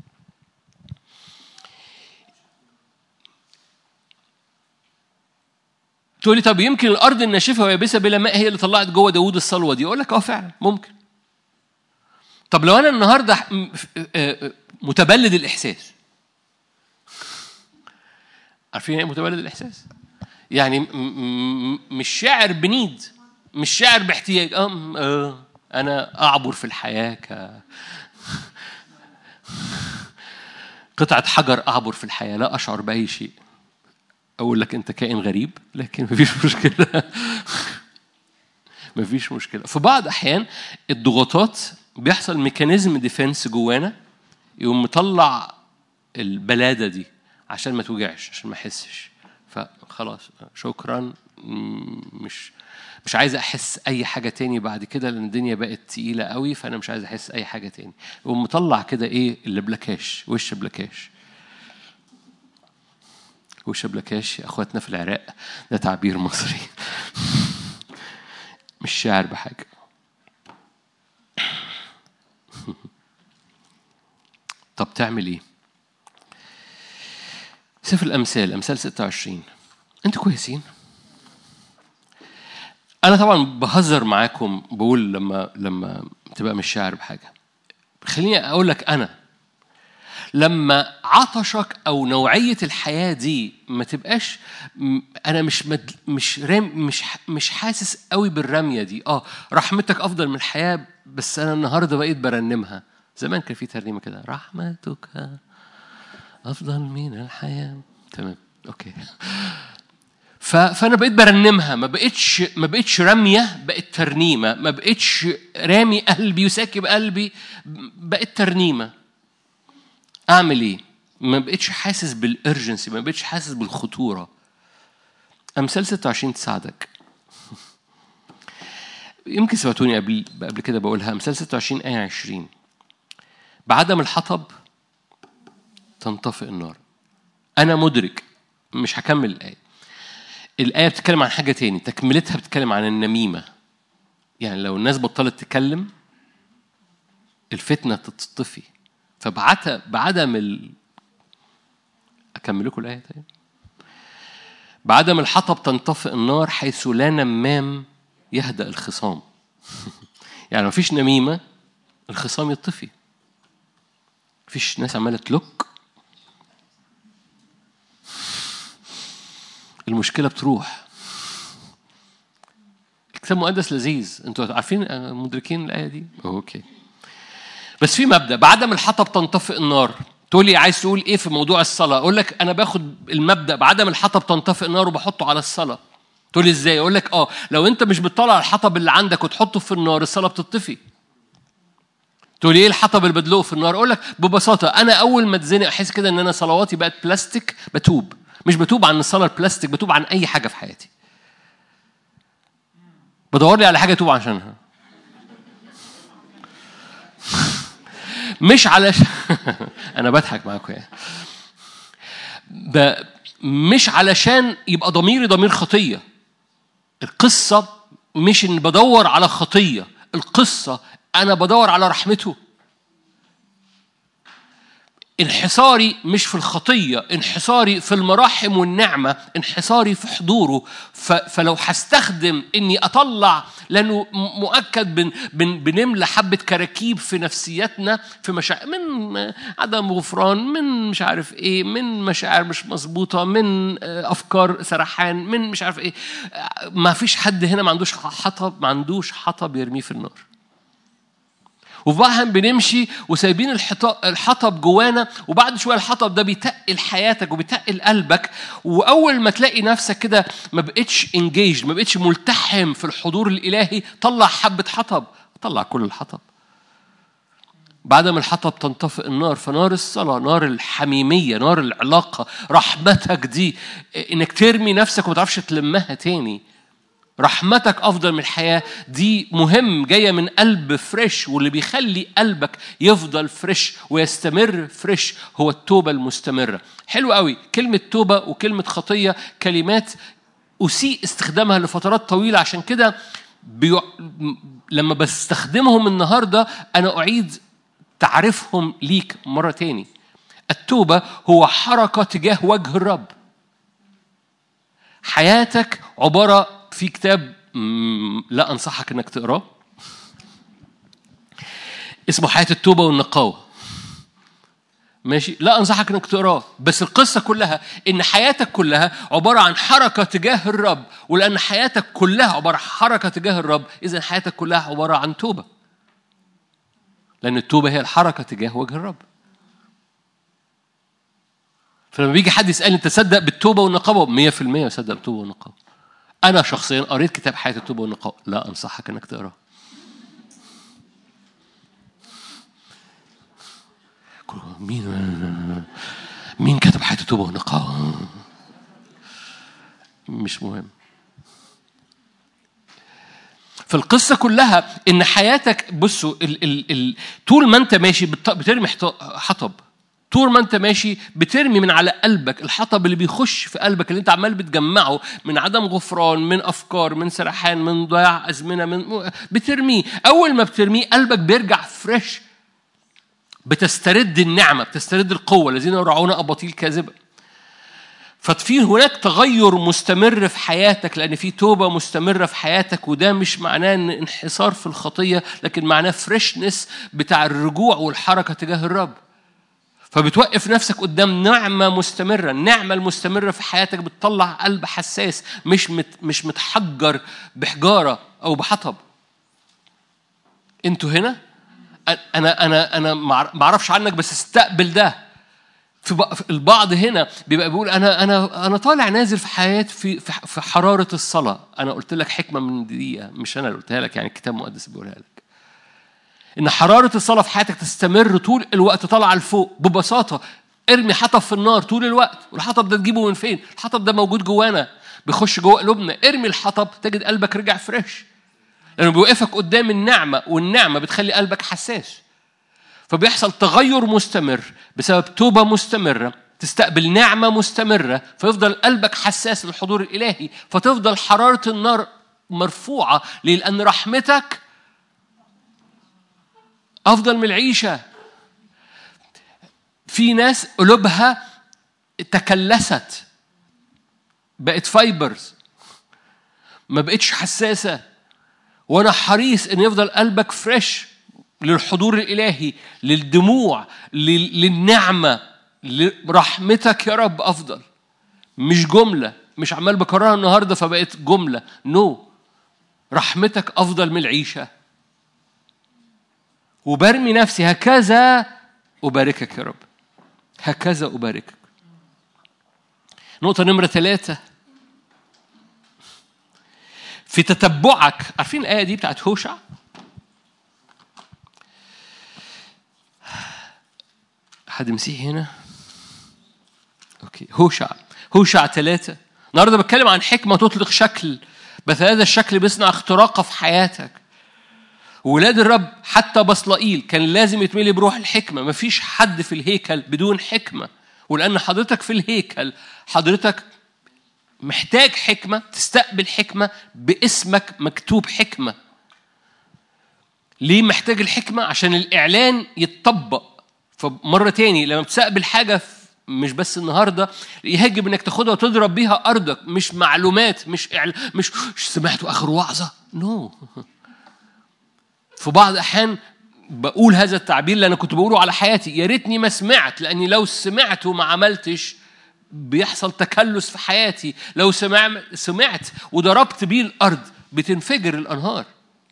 تقول لي طب يمكن الارض الناشفه ويابسه بلا ماء هي اللي طلعت جوه داوود الصلوه دي اقول لك اه فعلا ممكن طب لو انا النهارده متبلد الاحساس عارفين ايه متبلد الاحساس يعني مش شاعر بنيد مش شاعر باحتياج أم أه انا اعبر في الحياه ك قطعه حجر اعبر في الحياه لا اشعر باي شيء اقول لك انت كائن غريب لكن مفيش مشكله مفيش مشكله في بعض احيان الضغوطات بيحصل ميكانيزم ديفنس جوانا يقوم مطلع البلاده دي عشان ما توجعش عشان ما احسش فخلاص شكرا مم، مش مش عايز احس اي حاجه تاني بعد كده لان الدنيا بقت تقيله قوي فانا مش عايز احس اي حاجه تاني ومطلع كده ايه اللي بلاكاش وش بلاكاش وش بلاكاش يا اخواتنا في العراق ده تعبير مصري مش شاعر بحاجه طب تعمل ايه سفر الامثال امثال 26 انتوا كويسين انا طبعا بهزر معاكم بقول لما لما تبقى مش شاعر بحاجه خليني اقول لك انا لما عطشك او نوعيه الحياه دي ما تبقاش م- انا مش مد مش رام مش ح- مش حاسس قوي بالرميه دي اه رحمتك افضل من الحياه بس انا النهارده بقيت برنمها زمان كان في ترنيمه كده رحمتك افضل من الحياه تمام اوكي ف- فانا بقيت برنمها ما بقتش ما بقتش رميه بقت ترنيمه ما بقتش رامي قلبي وساكب قلبي بقت ترنيمه اعمل ايه ما بقتش حاسس بالارجنسي ما بقتش حاسس بالخطوره امثال 26 تساعدك يمكن سمعتوني قبل قبل كده بقولها امثال 26 ايه 20 بعدم الحطب تنطفئ النار انا مدرك مش هكمل الايه الآية بتتكلم عن حاجة تاني تكملتها بتتكلم عن النميمة يعني لو الناس بطلت تتكلم الفتنة تطفي فبعت بعدم ال أكمل لكم الآية طيب بعدم الحطب تنطفئ النار حيث لا نمام يهدأ الخصام يعني مفيش نميمة الخصام يطفي مفيش ناس عمالة تلوك المشكلة بتروح الكتاب المقدس لذيذ انتوا عارفين آه، مدركين الآية دي؟ اوكي بس في مبدأ بعدم الحطب تنطفئ النار تقول لي عايز تقول ايه في موضوع الصلاة اقول لك انا باخد المبدأ بعدم الحطب تنطفئ النار وبحطه على الصلاة تقول لي ازاي اقول لك اه لو انت مش بتطلع الحطب اللي عندك وتحطه في النار الصلاة بتطفي تقول لي ايه الحطب اللي بدلقه في النار اقول لك ببساطه انا اول ما اتزنق احس كده ان انا صلواتي بقت بلاستيك بتوب مش بتوب عن الصلاه البلاستيك بتوب عن اي حاجه في حياتي بدور لي على حاجه اتوب عشانها مش علشان انا بضحك معاكم يعني ب... مش علشان يبقى ضميري ضمير خطيه القصه مش ان بدور على خطيه القصه انا بدور على رحمته انحصاري مش في الخطية انحصاري في المراحم والنعمة انحصاري في حضوره ف... فلو هستخدم اني اطلع لانه م- مؤكد بن... بن... بنملى حبة كراكيب في نفسياتنا في مشاعر من عدم غفران من مش عارف ايه من مشاعر مش مظبوطة من آه، افكار سرحان من مش عارف ايه آه، ما فيش حد هنا ما عندوش حطب ما عندوش حطب يرميه في النار وفي بعض بنمشي وسايبين الحط- الحطب جوانا وبعد شويه الحطب ده بيتقل حياتك وبيتقل قلبك واول ما تلاقي نفسك كده ما بقتش انجيج ما بقتش ملتحم في الحضور الالهي طلع حبه حطب طلع كل الحطب بعد ما الحطب تنطفئ النار فنار الصلاة نار الحميمية نار العلاقة رحمتك دي انك ترمي نفسك وما تعرفش تلمها تاني رحمتك افضل من الحياه دي مهم جايه من قلب فريش واللي بيخلي قلبك يفضل فريش ويستمر فريش هو التوبه المستمره حلو قوي كلمه توبه وكلمه خطيه كلمات اسيء استخدامها لفترات طويله عشان كده بيع... لما بستخدمهم النهارده انا اعيد تعريفهم ليك مره تاني التوبه هو حركه تجاه وجه الرب حياتك عبارة في كتاب مم، لا أنصحك إنك تقراه اسمه حياة التوبة والنقاوة ماشي لا أنصحك إنك تقراه بس القصة كلها إن حياتك كلها عبارة عن حركة تجاه الرب ولأن حياتك كلها عبارة عن حركة تجاه الرب إذا حياتك كلها عبارة عن توبة لأن التوبة هي الحركة تجاه وجه الرب فلما بيجي حد يسألني أنت تصدق بالتوبة والنقابة 100% أصدق بالتوبة والنقابة أنا شخصيا قريت كتاب حياة التوبة والنقابة لا أنصحك إنك تقراه مين مين كتب حياة التوبة والنقاوة مش مهم فالقصة كلها إن حياتك بصوا ال ال ال طول ما أنت ماشي بت- بترمي حط- حطب طول ما أنت ماشي بترمي من على قلبك الحطب اللي بيخش في قلبك اللي أنت عمال بتجمعه من عدم غفران من أفكار من سرحان من ضياع أزمنة من بترميه أول ما بترميه قلبك بيرجع فريش بتسترد النعمة بتسترد القوة الذين يرعون أباطيل كاذبة ففي هناك تغير مستمر في حياتك لان في توبه مستمره في حياتك وده مش معناه ان انحصار في الخطيه لكن معناه فريشنس بتاع الرجوع والحركه تجاه الرب فبتوقف نفسك قدام نعمة مستمرة، النعمة المستمرة في حياتك بتطلع قلب حساس مش مت مش متحجر بحجارة أو بحطب. أنتوا هنا؟ أنا أنا أنا ما أعرفش عنك بس استقبل ده. في بق- في البعض هنا بيبقى بيقول انا انا انا طالع نازل في حياتي في في في حراره الصلاه انا قلت لك حكمه من دقيقه مش انا اللي قلتها لك يعني الكتاب المقدس بيقولها لك ان حراره الصلاه في حياتك تستمر طول الوقت طالعه لفوق ببساطه ارمي حطب في النار طول الوقت والحطب ده تجيبه من فين الحطب ده موجود جوانا بيخش جوه قلوبنا ارمي الحطب تجد قلبك رجع فريش لانه بيوقفك قدام النعمه والنعمه بتخلي قلبك حساس فبيحصل تغير مستمر بسبب توبة مستمرة تستقبل نعمة مستمرة فيفضل قلبك حساس للحضور الإلهي فتفضل حرارة النار مرفوعة ليه؟ لأن رحمتك أفضل من العيشة في ناس قلوبها تكلست بقت فايبرز ما بقتش حساسة وأنا حريص إن يفضل قلبك فريش للحضور الإلهي للدموع لل- للنعمة لرحمتك يا رب أفضل مش جملة مش عمال بكررها النهاردة فبقت جملة نو no. رحمتك أفضل من العيشة وبرمي نفسي هكذا أباركك يا رب هكذا أباركك نقطة نمرة ثلاثة في تتبعك عارفين الآية دي بتاعت هوشع حد مسيحي هنا؟ اوكي هوشع هوشع ثلاثة النهارده بتكلم عن حكمة تطلق شكل بس هذا الشكل بيصنع اختراقة في حياتك ولاد الرب حتى بصلائيل كان لازم يتملي بروح الحكمة مفيش حد في الهيكل بدون حكمة ولأن حضرتك في الهيكل حضرتك محتاج حكمة تستقبل حكمة باسمك مكتوب حكمة ليه محتاج الحكمة؟ عشان الإعلان يتطبق فمرة تاني لما بتستقبل حاجة في- مش بس النهارده يهجب انك تاخدها وتضرب بيها ارضك مش معلومات مش إعل... مش مش سمعتوا اخر وعظه نو no. في بعض الاحيان بقول هذا التعبير اللي انا كنت بقوله على حياتي يا ريتني ما سمعت لاني لو سمعت وما عملتش بيحصل تكلس في حياتي لو سمع سمعت وضربت بيه الارض بتنفجر الانهار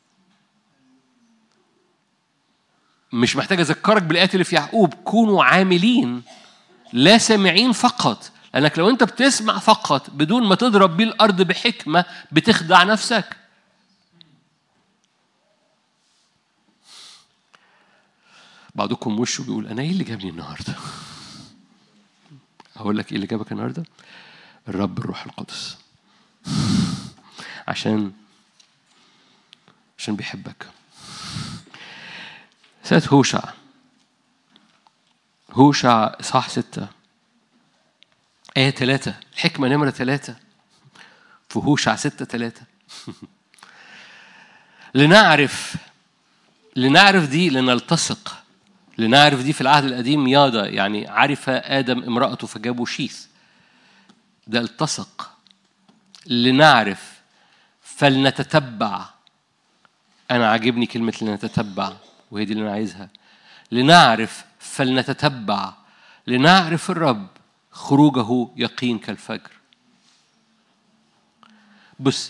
مش محتاج اذكرك بالايات اللي في يعقوب كونوا عاملين لا سامعين فقط لانك لو انت بتسمع فقط بدون ما تضرب بيه الارض بحكمه بتخدع نفسك بعضكم وشه بيقول انا ايه اللي جابني النهارده هقول لك ايه اللي جابك النهارده الرب الروح القدس عشان عشان بيحبك سيد هوشع هوشع إصحاح ستة آية ثلاثة الحكمة نمرة ثلاثة في هوشع ستة ثلاثة لنعرف لنعرف دي لنلتصق لنعرف دي في العهد القديم يادا يعني عرف آدم امرأته فجابوا شيث ده التصق لنعرف فلنتتبع أنا عاجبني كلمة لنتتبع وهي دي اللي أنا عايزها لنعرف فلنتتبع لنعرف الرب خروجه يقين كالفجر بص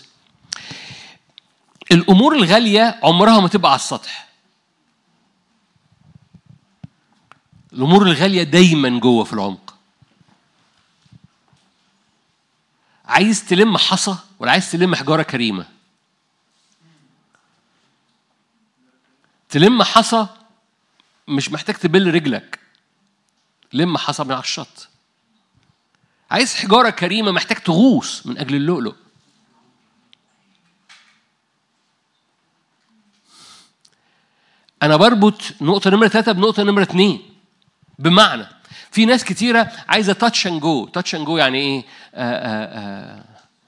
الأمور الغالية عمرها ما تبقى على السطح الأمور الغالية دايما جوه في العمق عايز تلم حصى ولا عايز تلم حجارة كريمة تلم حصى مش محتاج تبل رجلك لم حصى من على الشط عايز حجارة كريمة محتاج تغوص من أجل اللؤلؤ انا بربط نقطه نمره ثلاثه بنقطه نمره اثنين بمعنى في ناس كتيره عايزه تاتش اند جو تاتش اند جو يعني ايه آآ آآ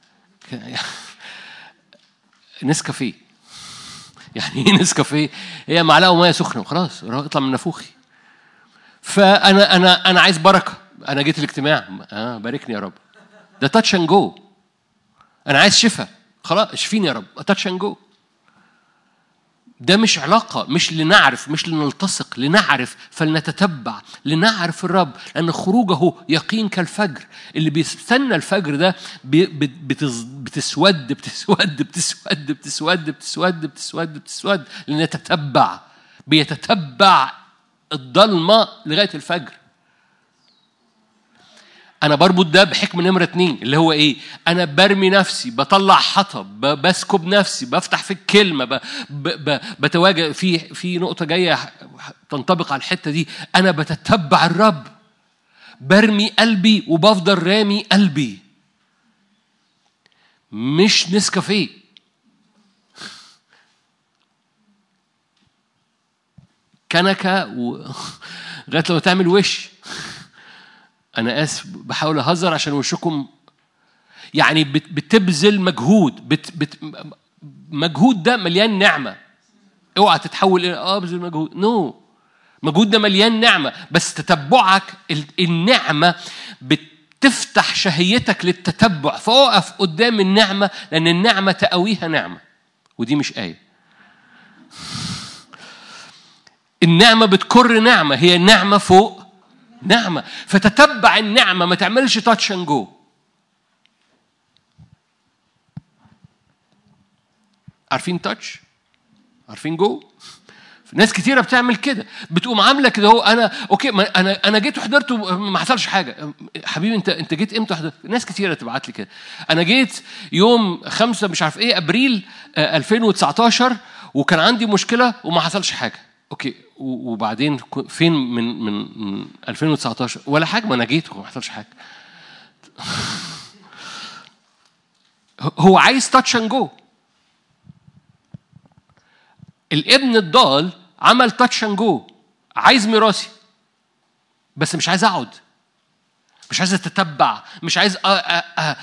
نسكافيه يعني ايه نسكافيه هي معلقه ميه سخنه وخلاص اطلع من نافوخي فانا انا انا عايز بركه انا جيت الاجتماع اه باركني يا رب ده تاتش اند جو انا عايز شفاء خلاص اشفيني يا رب تاتش اند جو ده مش علاقة مش لنعرف مش لنلتصق لنعرف فلنتتبع لنعرف الرب لأن خروجه يقين كالفجر اللي بيستنى الفجر ده بتسود بتسود بتسود بتسود بتسود بتسود بتسود بتسود لنتتبع بيتتبع الضلمة لغاية الفجر انا بربط ده بحكمه نمره اتنين اللي هو ايه انا برمي نفسي بطلع حطب بسكب نفسي بفتح في الكلمه ب... ب... بتواجه في في نقطه جايه تنطبق على الحته دي انا بتتبع الرب برمي قلبي وبفضل رامي قلبي مش نسكافيه كنكه و... لغايه لما تعمل وش أنا آسف بحاول أهزر عشان وشكم يعني بتبذل مجهود بت بت مجهود ده مليان نعمة اوعى تتحول إلى اه بذل مجهود نو no. مجهود ده مليان نعمة بس تتبعك النعمة بتفتح شهيتك للتتبع فاقف قدام النعمة لأن النعمة تقويها نعمة ودي مش آية النعمة بتكر نعمة هي نعمة فوق نعمة فتتبع النعمة ما تعملش تاتش اند جو عارفين تاتش عارفين جو ناس كتيره بتعمل كده بتقوم عامله كده هو انا اوكي ما انا انا جيت وحضرت ما حصلش حاجه حبيبي انت انت جيت امتى حضرت ناس كتيره تبعت لي كده انا جيت يوم خمسة مش عارف ايه ابريل 2019 وكان عندي مشكله وما حصلش حاجه اوكي وبعدين فين من من 2019 ولا حاجه ما انا جيت وما حصلش حاجه هو عايز تاتش اند جو الابن الضال عمل تاتش اند جو عايز ميراثي بس مش عايز اقعد مش عايز اتتبع مش عايز أ أ أ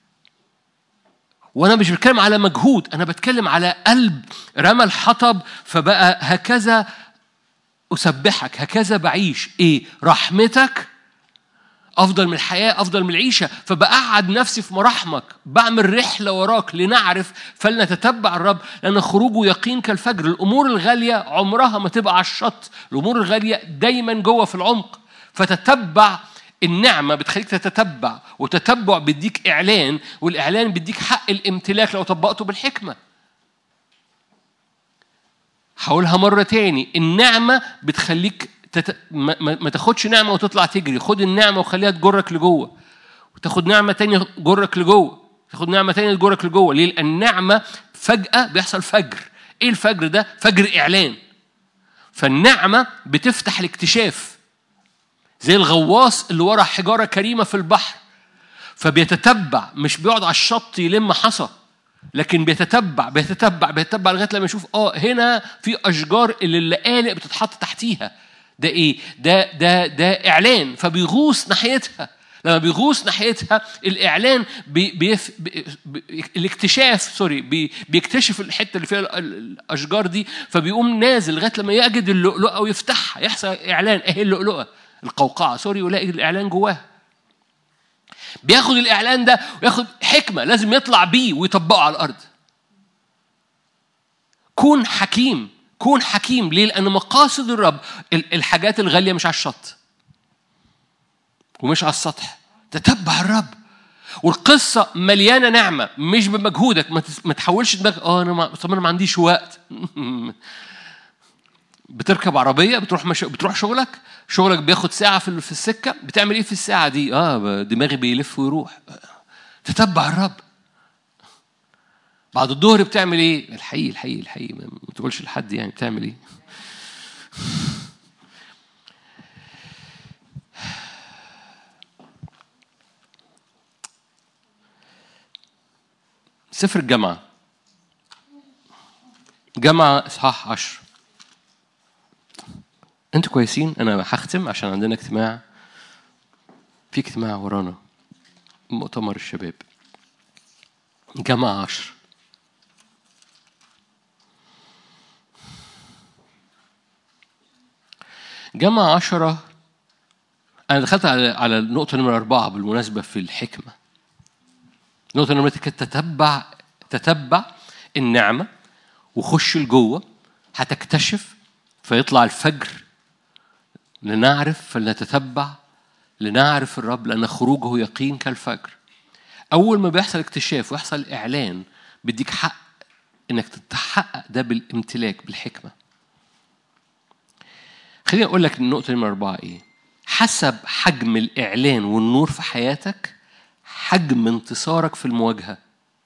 وانا مش بتكلم على مجهود انا بتكلم على قلب رمى الحطب فبقى هكذا اسبحك هكذا بعيش ايه رحمتك افضل من الحياه افضل من العيشه فبقعد نفسي في مراحمك بعمل رحله وراك لنعرف فلنتتبع الرب لان خروجه يقين كالفجر الامور الغاليه عمرها ما تبقى على الشط الامور الغاليه دايما جوه في العمق فتتبع النعمة بتخليك تتتبع وتتبع بيديك إعلان والإعلان بيديك حق الامتلاك لو طبقته بالحكمة هقولها مرة تاني النعمة بتخليك تت... ما... ما تاخدش نعمة وتطلع تجري خد النعمة وخليها تجرك لجوه وتاخد نعمة تانية تجرك لجوه تاخد نعمة تانية تجرك لجوه ليه؟ لأن النعمة فجأة بيحصل فجر إيه الفجر ده؟ فجر إعلان فالنعمة بتفتح الاكتشاف زي الغواص اللي ورا حجارة كريمة في البحر فبيتتبع مش بيقعد على الشط يلم حصى لكن بيتتبع بيتتبع بيتتبع لغايه لما يشوف اه هنا في اشجار اللي اللقالق بتتحط تحتيها ده ايه؟ ده ده ده اعلان فبيغوص ناحيتها لما بيغوص ناحيتها الاعلان بي بيف بي بي الاكتشاف سوري بي بيكتشف الحته اللي فيها الاشجار دي فبيقوم نازل لغايه لما يجد اللؤلؤه ويفتحها يحصل اعلان اهي اللؤلؤه القوقعه سوري ويلاقي الاعلان جواها بياخد الاعلان ده وياخد حكمه لازم يطلع بيه ويطبقه على الارض كون حكيم كون حكيم ليه لان مقاصد الرب الحاجات الغاليه مش على الشط ومش على السطح تتبع الرب والقصة مليانة نعمة مش بمجهودك ما تحولش دماغك اه انا ما طب انا ما عنديش وقت بتركب عربيه بتروح مش... بتروح شغلك شغلك بياخد ساعه في في السكه بتعمل ايه في الساعه دي اه دماغي بيلف ويروح تتبع الرب بعد الظهر بتعمل ايه الحقيقي الحقيقي الحقيقي ما تقولش لحد يعني بتعمل ايه سفر الجامعة جامعة إصحاح عشر انتوا كويسين انا هختم عشان عندنا اجتماع في اجتماع ورانا مؤتمر الشباب جمع عشر جمع عشرة أنا دخلت على على النقطة نمرة أربعة بالمناسبة في الحكمة. النقطة نمرة كانت تتبع تتبع النعمة وخش لجوه هتكتشف فيطلع الفجر لنعرف فلنتتبع لنعرف الرب لأن خروجه يقين كالفجر. أول ما بيحصل اكتشاف ويحصل إعلان بيديك حق إنك تتحقق ده بالامتلاك بالحكمة. خليني أقول لك النقطة نمرة أربعة إيه؟ حسب حجم الإعلان والنور في حياتك حجم انتصارك في المواجهة.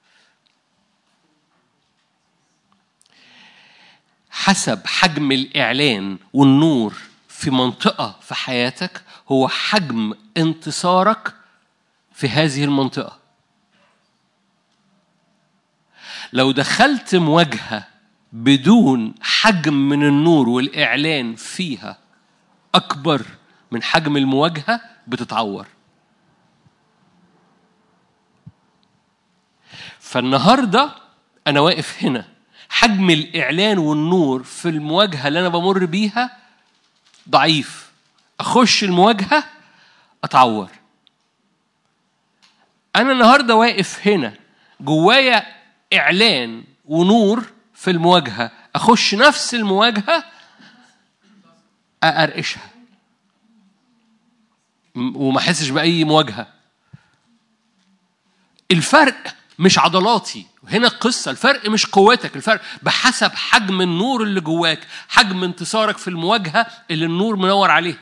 حسب حجم الإعلان والنور في منطقة في حياتك هو حجم انتصارك في هذه المنطقة. لو دخلت مواجهة بدون حجم من النور والإعلان فيها أكبر من حجم المواجهة بتتعور. فالنهارده أنا واقف هنا حجم الإعلان والنور في المواجهة اللي أنا بمر بيها ضعيف. أخش المواجهة أتعور. أنا النهارده واقف هنا جوايا إعلان ونور في المواجهة أخش نفس المواجهة أقرقشها وما أحسش بأي مواجهة الفرق مش عضلاتي هنا القصة الفرق مش قوتك الفرق بحسب حجم النور اللي جواك حجم انتصارك في المواجهة اللي النور منور عليها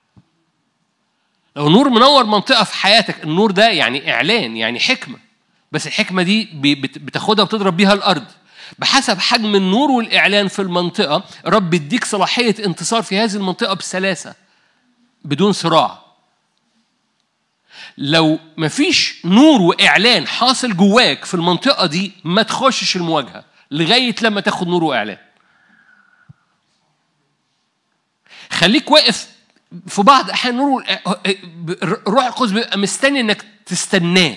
لو نور منور منطقة في حياتك النور ده يعني إعلان يعني حكمة بس الحكمة دي بتاخدها وتضرب بيها الأرض بحسب حجم النور والإعلان في المنطقة رب يديك صلاحية انتصار في هذه المنطقة بسلاسة بدون صراع لو مفيش نور وإعلان حاصل جواك في المنطقة دي ما تخشش المواجهة لغاية لما تاخد نور وإعلان خليك واقف في بعض أحيان نور الروح القدس بيبقى مستني إنك تستناه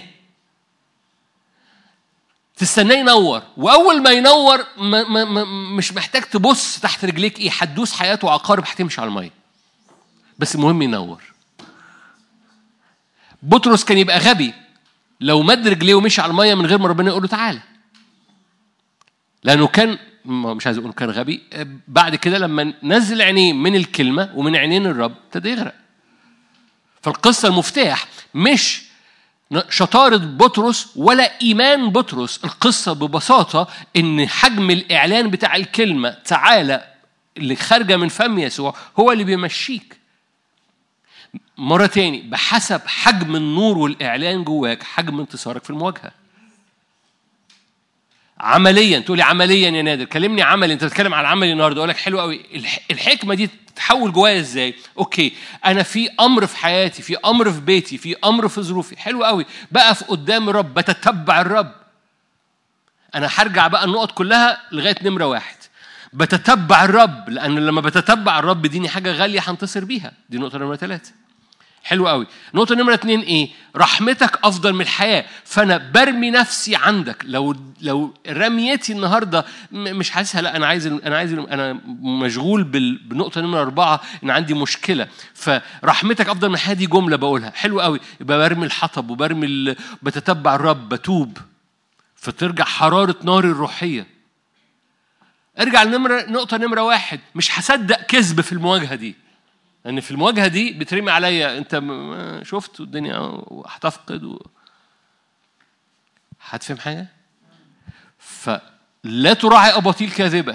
تستناه ينور واول ما ينور ما ما ما مش محتاج تبص تحت رجليك ايه هتدوس حياته عقارب هتمشي على الميه بس المهم ينور بطرس كان يبقى غبي لو مد رجليه ومشي على الميه من غير ما ربنا يقول له تعالى لانه كان مش عايز اقول كان غبي بعد كده لما نزل عينيه من الكلمه ومن عينين الرب ابتدى يغرق فالقصه المفتاح مش شطارة بطرس ولا إيمان بطرس القصة ببساطة إن حجم الإعلان بتاع الكلمة تعالى اللي خارجة من فم يسوع هو اللي بيمشيك مرة تاني بحسب حجم النور والإعلان جواك حجم انتصارك في المواجهة عمليا تقولي عمليا يا نادر كلمني عملي انت بتتكلم على العملي النهارده اقول لك حلو قوي الحكمه دي تحول جوايا ازاي اوكي انا في امر في حياتي في امر في بيتي في امر في ظروفي حلو قوي بقف قدام الرب بتتبع الرب انا هرجع بقى النقط كلها لغايه نمره واحد بتتبع الرب لان لما بتتبع الرب ديني حاجه غاليه هنتصر بيها دي نقطه نمره ثلاثه حلو قوي نقطة نمرة اتنين ايه؟ رحمتك أفضل من الحياة، فأنا برمي نفسي عندك، لو لو رميتي النهاردة مش حاسسها لا أنا عايز أنا عايز أنا مشغول بالنقطة نمرة أربعة إن عندي مشكلة، فرحمتك أفضل من الحياة دي جملة بقولها، حلو قوي، يبقى برمي الحطب وبرمي ال... بتتبع الرب بتوب فترجع حرارة ناري الروحية. ارجع لنمرة نقطة نمرة واحد، مش هصدق كذب في المواجهة دي. لأن في المواجهة دي بترمي عليا أنت شفت الدنيا هتفقد و... هتفهم حاجة؟ فلا تراعي أباطيل كاذبة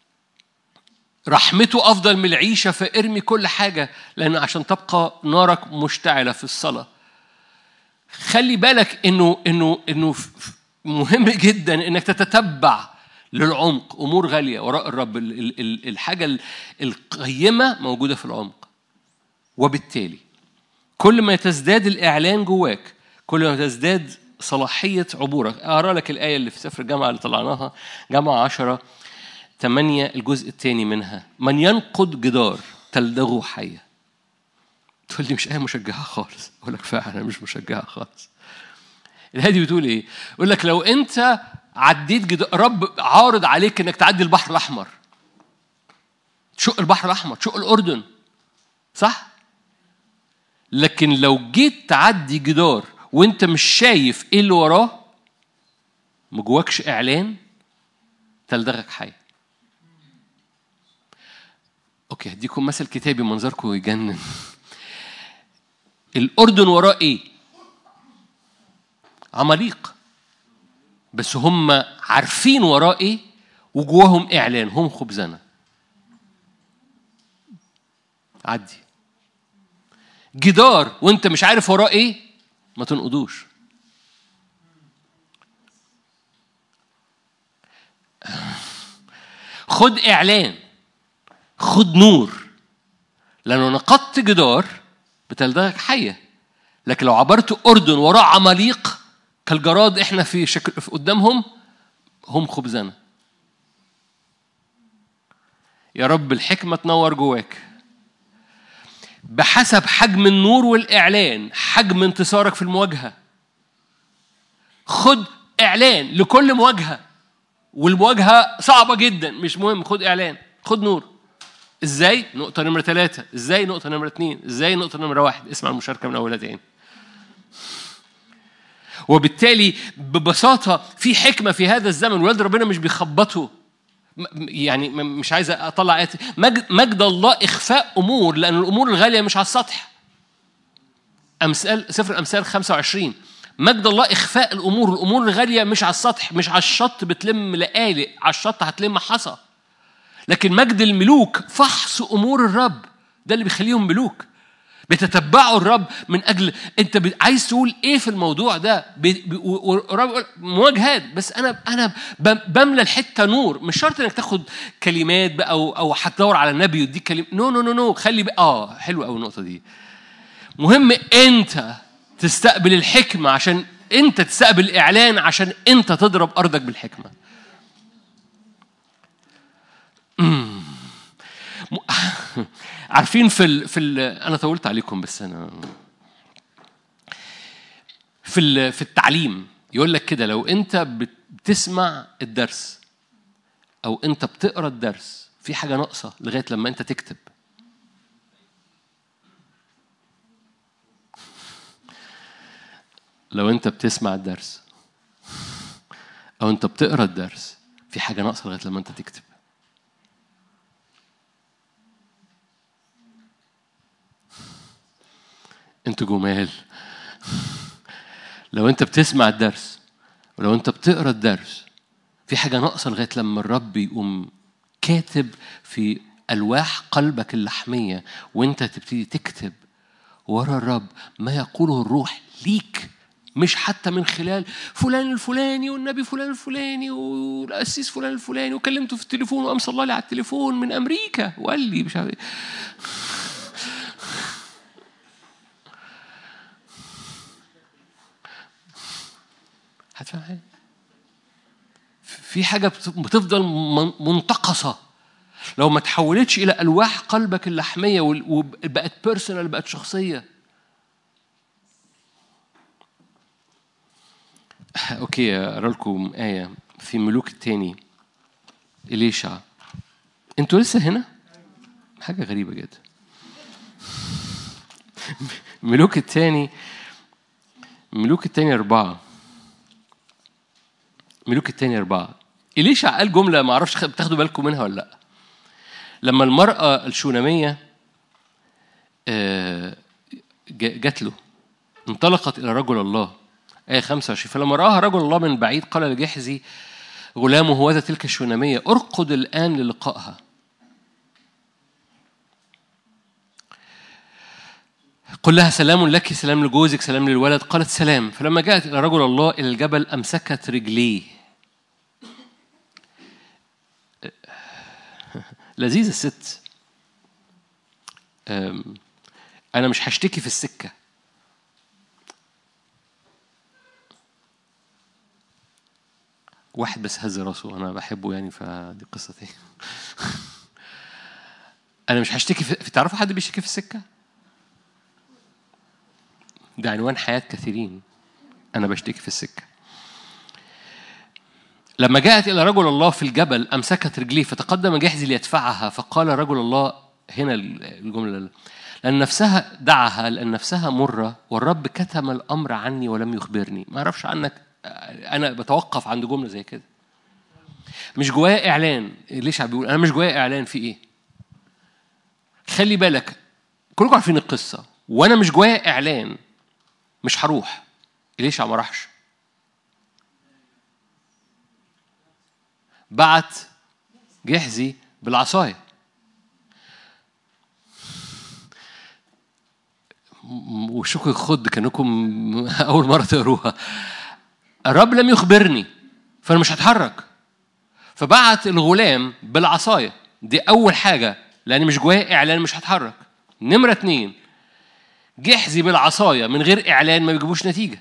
رحمته أفضل من العيشة فارمي كل حاجة لأن عشان تبقى نارك مشتعلة في الصلاة خلي بالك إنه إنه إنه مهم جدا إنك تتتبع للعمق أمور غالية وراء الرب الحاجة القيمة موجودة في العمق وبالتالي كل ما تزداد الإعلان جواك كل ما تزداد صلاحية عبورك أقرأ لك الآية اللي في سفر الجامعة اللي طلعناها جامعة عشرة ثمانية الجزء الثاني منها من ينقض جدار تلدغه حية تقول لي مش آية مشجعة خالص أقول لك فعلا أنا مش مشجعة خالص الآية دي بتقول إيه؟ يقول لك لو أنت عديت جد... رب عارض عليك إنك تعدي البحر الأحمر تشق البحر الأحمر تشق الأردن صح؟ لكن لو جيت تعدي جدار وأنت مش شايف إيه اللي وراه ما جواكش إعلان تلدغك حي اوكي هديكم مثل كتابي منظركم يجنن الاردن وراه ايه عماليق بس هم عارفين وراه ايه وجواهم اعلان هم خبزنا عدي جدار وانت مش عارف وراه ايه ما تنقضوش خد اعلان خد نور لانه نقضت جدار بتلدغك حيه لكن لو عبرت اردن وراء عماليق كالجراد احنا في شكل في قدامهم هم خبزنا يا رب الحكمه تنور جواك بحسب حجم النور والاعلان حجم انتصارك في المواجهه خد اعلان لكل مواجهه والمواجهه صعبه جدا مش مهم خد اعلان خد نور ازاي نقطه نمره ثلاثة ازاي نقطه نمره اثنين ازاي نقطه نمره واحد اسمع المشاركه من اولها تاني وبالتالي ببساطه في حكمه في هذا الزمن ولاد ربنا مش بيخبطوا م- يعني م- مش عايز اطلع آيات مجد, مجد الله اخفاء امور لان الامور الغاليه مش على السطح امثال سفر الامثال 25 مجد الله اخفاء الامور الامور الغاليه مش على السطح مش على الشط بتلم لقالق على الشط هتلم حصى لكن مجد الملوك فحص امور الرب ده اللي بيخليهم ملوك بيتتبعوا الرب من اجل انت ب- عايز تقول ايه في الموضوع ده بي- بي- و- والرب يقول مواجهات بس انا انا بم- بملى الحته نور مش شرط انك تاخد كلمات بقى او او هتدور على النبي يديك كلمه نو نو نو نو خلي بقى اه حلوه قوي النقطه دي مهم انت تستقبل الحكمه عشان انت تستقبل الاعلان عشان انت تضرب ارضك بالحكمه م- عارفين في ال في ال انا طولت عليكم بس انا في ال في التعليم يقول لك كده لو انت بت- بتسمع الدرس او انت بتقرا الدرس في حاجه ناقصه لغايه لما انت تكتب لو انت بتسمع الدرس او انت بتقرا الدرس في حاجه ناقصه لغايه لما انت تكتب انتوا جمال لو انت بتسمع الدرس ولو انت بتقرا الدرس في حاجه ناقصه لغايه لما الرب يقوم كاتب في الواح قلبك اللحميه وانت تبتدي تكتب ورا الرب ما يقوله الروح ليك مش حتى من خلال فلان الفلاني والنبي فلان الفلاني والقسيس فلان الفلاني وكلمته في التليفون وقام صلى لي على التليفون من امريكا وقال لي مش عارف إيه. هتفهم حاجه في حاجه بت- بتفضل من- منتقصه لو ما تحولتش الى الواح قلبك اللحميه وال- وبقت بيرسونال بقت شخصيه اوكي اقرا لكم ايه في ملوك التاني اليشع انتوا لسه هنا حاجه غريبه جدا ملوك التاني ملوك التاني أربعة ملوك التاني أربعة إليشع قال جملة ما أعرفش خ- بتاخدوا بالكم منها ولا لأ لما المرأة الشونامية آه، ج- جات له انطلقت إلى رجل الله آية 25 فلما رآها رجل الله من بعيد قال لجحزي غلامه هوذا تلك الشونامية ارقد الآن للقائها قل لها سلام لك سلام لجوزك سلام للولد قالت سلام فلما جاءت إلى رجل الله إلى الجبل أمسكت رجليه لذيذة الست أم، أنا مش هشتكي في السكة واحد بس هز راسه أنا بحبه يعني فدي قصة تاني انا مش هشتكي في تعرفوا حد بيشتكي في السكه ده عنوان حياه كثيرين انا بشتكي في السكه لما جاءت الى رجل الله في الجبل امسكت رجليه فتقدم جحزي ليدفعها فقال رجل الله هنا الجمله لأن نفسها دعها لأن نفسها مرة والرب كتم الأمر عني ولم يخبرني ما أعرفش عنك أنا بتوقف عند جملة زي كده مش جوايا إعلان ليش عم بيقول أنا مش جوايا إعلان في إيه خلي بالك كلكم عارفين القصة وأنا مش جوايا إعلان مش هروح ليش ما راحش بعت جحزي بالعصايه وشكوا خد كانكم اول مره تقروها الرب لم يخبرني فانا مش هتحرك فبعت الغلام بالعصايه دي اول حاجه لان مش جوايا اعلان مش هتحرك نمره اتنين جحزي بالعصايه من غير اعلان ما بيجيبوش نتيجه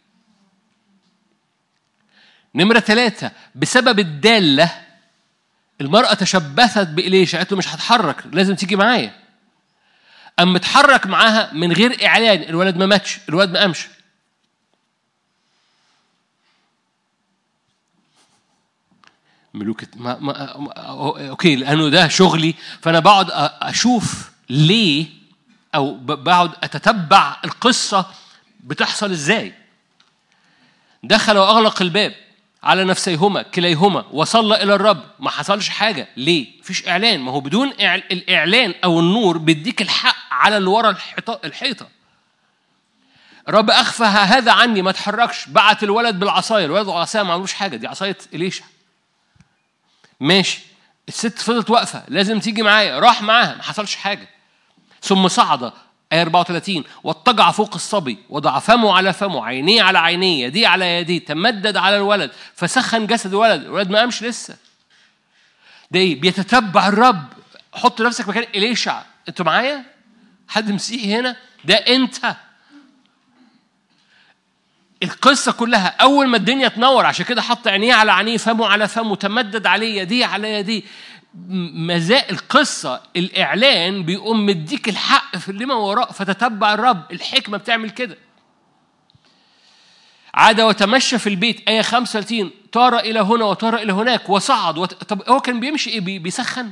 نمره ثلاثه بسبب الداله المراه تشبثت بإليشا قالت له مش هتحرك لازم تيجي معايا قام متحرك معاها من غير اعلان الولد ما ماتش الولد ما قامش ملوكة ما, ما اوكي لانه ده شغلي فانا بقعد اشوف ليه او بقعد اتتبع القصه بتحصل ازاي دخل واغلق الباب على نفسيهما كليهما وصلى الى الرب ما حصلش حاجه ليه مفيش اعلان ما هو بدون الاعلان او النور بيديك الحق على اللي ورا الحيطه الرب اخفى هذا عني ما تحركش بعت الولد بالعصايه الولد بالعصايه ما عملوش حاجه دي عصايه اليشا ماشي الست فضلت واقفه لازم تيجي معايا راح معاها ما حصلش حاجه ثم صعد آية 34 واضطجع فوق الصبي وضع فمه على فمه عينيه على عينيه يديه على يديه تمدد على الولد فسخن جسد الولد الولد ما قامش لسه ده ايه بيتتبع الرب حط نفسك مكان إليشع انتوا معايا حد مسيحي هنا ده انت القصة كلها أول ما الدنيا تنور عشان كده حط عينيه على عينيه فمه على فمه تمدد عليه يديه على يديه مزاء القصة الإعلان بيقوم مديك الحق في اللي ما وراء فتتبع الرب الحكمة بتعمل كده عاد وتمشى في البيت آية 35 طار إلى هنا وطار إلى هناك وصعد وت... طب هو كان بيمشي إيه بي... بيسخن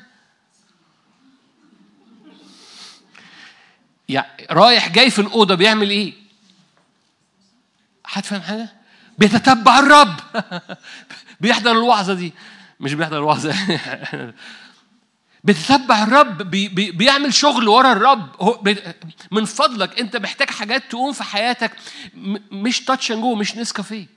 يعني رايح جاي في الأوضة بيعمل إيه حد فاهم حاجة بيتتبع الرب بيحضر الوعظة دي مش بيحضر الوعظة بتتبع الرب بي بي بيعمل شغل ورا الرب من فضلك انت محتاج حاجات تقوم في حياتك مش تاتش اند جو مش نسكافيه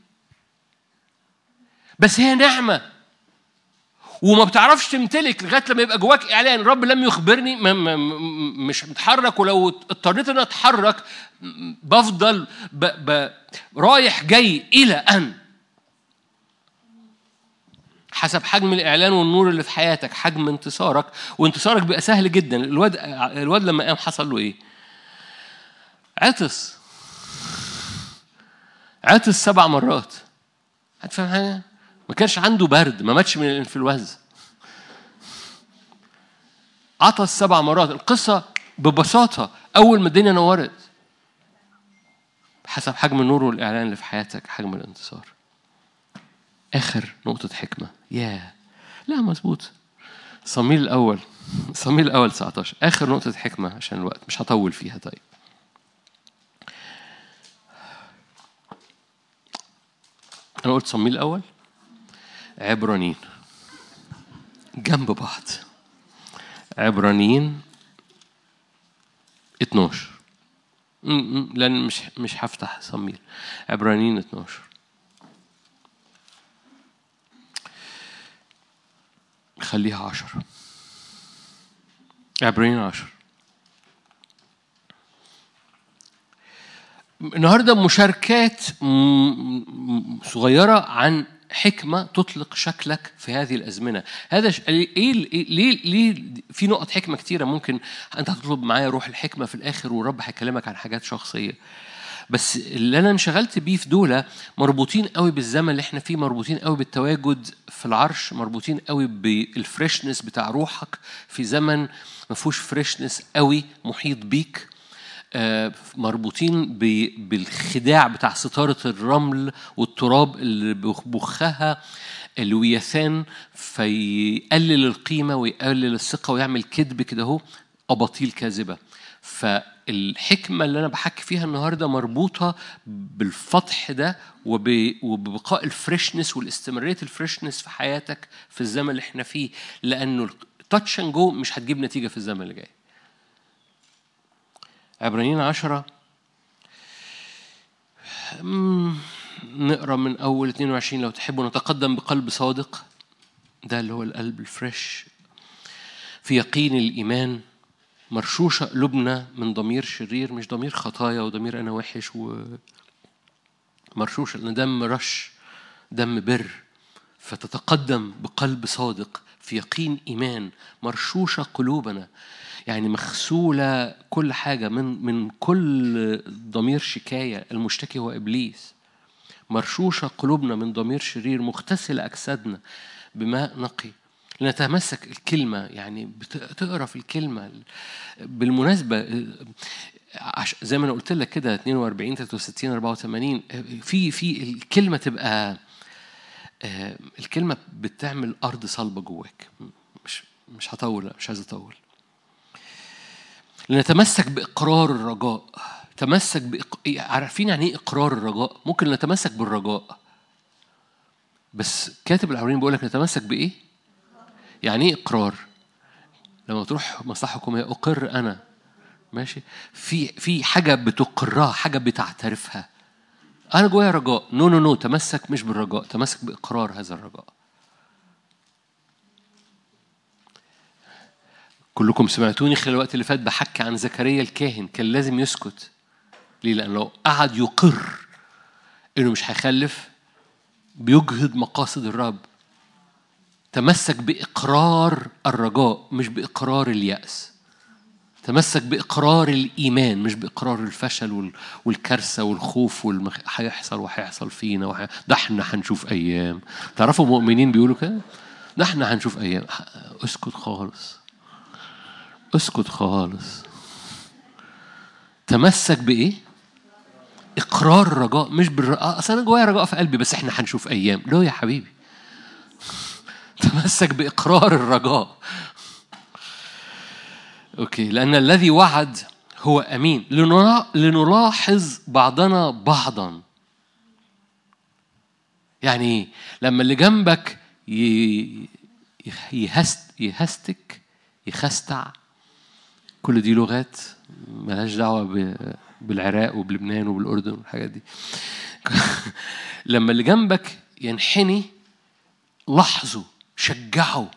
بس هي نعمه وما بتعرفش تمتلك لغايه لما يبقى جواك اعلان الرب لم يخبرني مش متحرك ولو اضطريت ان اتحرك بفضل ب ب رايح جاي الى ان حسب حجم الاعلان والنور اللي في حياتك حجم انتصارك وانتصارك بيبقى سهل جدا الواد الواد لما قام حصل له ايه عطس عطس سبع مرات هتفهم حاجه ما كانش عنده برد ما ماتش من الانفلونزا عطس سبع مرات القصه ببساطه اول ما الدنيا نورت حسب حجم النور والاعلان اللي في حياتك حجم الانتصار آخر نقطة حكمة ياه لا مظبوط صميل الأول صميل الأول 19 آخر نقطة حكمة عشان الوقت مش هطول فيها طيب أنا قلت صميل الأول عبرانيين جنب بعض عبرانيين 12 لأن مش مش هفتح صميل عبرانيين 12 خليها عشرة عبرين عشر النهارده مشاركات صغيرة عن حكمة تطلق شكلك في هذه الأزمنة هذا ش... إيه ليه ليه في نقط حكمة كتيرة ممكن أنت هتطلب معايا روح الحكمة في الآخر والرب هيكلمك عن حاجات شخصية بس اللي انا انشغلت بيه في دول مربوطين قوي بالزمن اللي احنا فيه مربوطين قوي بالتواجد في العرش مربوطين قوي بالفريشنس بتاع روحك في زمن ما فيهوش فريشنس قوي محيط بيك آه، مربوطين بالخداع بتاع ستارة الرمل والتراب اللي بخها الويثان فيقلل القيمة ويقلل الثقة ويعمل كذب كده اهو أباطيل كاذبة فالحكمة اللي أنا بحكي فيها النهاردة مربوطة بالفتح ده وببقاء الفريشنس والاستمرارية الفريشنس في حياتك في الزمن اللي احنا فيه لأنه التاتش اند جو مش هتجيب نتيجة في الزمن اللي جاي عبرانيين عشرة نقرا من أول 22 لو تحبوا نتقدم بقلب صادق ده اللي هو القلب الفريش في يقين الإيمان مرشوشة قلوبنا من ضمير شرير مش ضمير خطايا وضمير أنا وحش و مرشوشة لأن دم رش دم بر فتتقدم بقلب صادق في يقين إيمان مرشوشة قلوبنا يعني مغسولة كل حاجة من من كل ضمير شكاية المشتكي هو إبليس مرشوشة قلوبنا من ضمير شرير مغتسلة أجسادنا بماء نقي لنتمسك الكلمة يعني بتقرا في الكلمة بالمناسبة زي ما أنا قلت لك كده 42 63 84 في في الكلمة تبقى الكلمة بتعمل أرض صلبة جواك مش مش هطول مش عايز أطول لنتمسك بإقرار الرجاء تمسك بإق... عارفين يعني ايه اقرار الرجاء ممكن نتمسك بالرجاء بس كاتب العبرانيين بيقول لك نتمسك بايه يعني ايه اقرار لما تروح مصلحه حكوميه اقر انا ماشي في في حاجه بتقرها حاجه بتعترفها انا جوايا رجاء نو نو نو تمسك مش بالرجاء تمسك باقرار هذا الرجاء كلكم سمعتوني خلال الوقت اللي فات بحكي عن زكريا الكاهن كان لازم يسكت ليه؟ لأنه قعد يقر إنه مش هيخلف بيجهد مقاصد الرب تمسك بإقرار الرجاء مش بإقرار اليأس تمسك بإقرار الإيمان مش بإقرار الفشل والكارثة والخوف والمخ... هيحصل وهيحصل فينا وحي... ده احنا هنشوف أيام تعرفوا مؤمنين بيقولوا كده ده احنا هنشوف أيام اسكت خالص اسكت خالص تمسك بإيه؟ إقرار الرجاء مش بالرجاء آه، أصل أنا جوايا رجاء في قلبي بس إحنا هنشوف أيام لا يا حبيبي تمسك بإقرار الرجاء أوكي لأن الذي وعد هو أمين لنلاحظ بعضنا بعضا يعني لما اللي جنبك يهست يهستك يخستع كل دي لغات ملهاش دعوة بالعراق وبلبنان وبالأردن والحاجات دي لما اللي جنبك ينحني لاحظه شجعه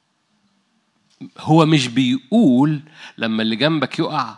هو مش بيقول لما اللي جنبك يقع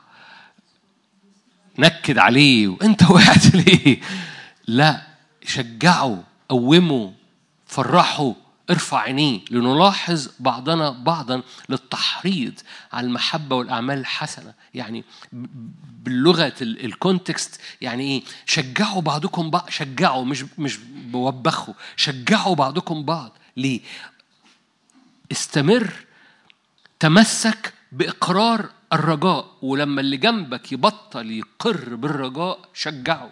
نكد عليه وانت وقعت ليه لا شجعه قومه فرحه ارفع عينيه لنلاحظ بعضنا بعضا للتحريض على المحبة والأعمال الحسنة يعني باللغة الكونتكست يعني إيه شجعوا بعضكم بعض شجعوا مش مش بوبخوا شجعوا بعضكم بعض ليه استمر تمسك بإقرار الرجاء ولما اللي جنبك يبطل يقر بالرجاء شجعه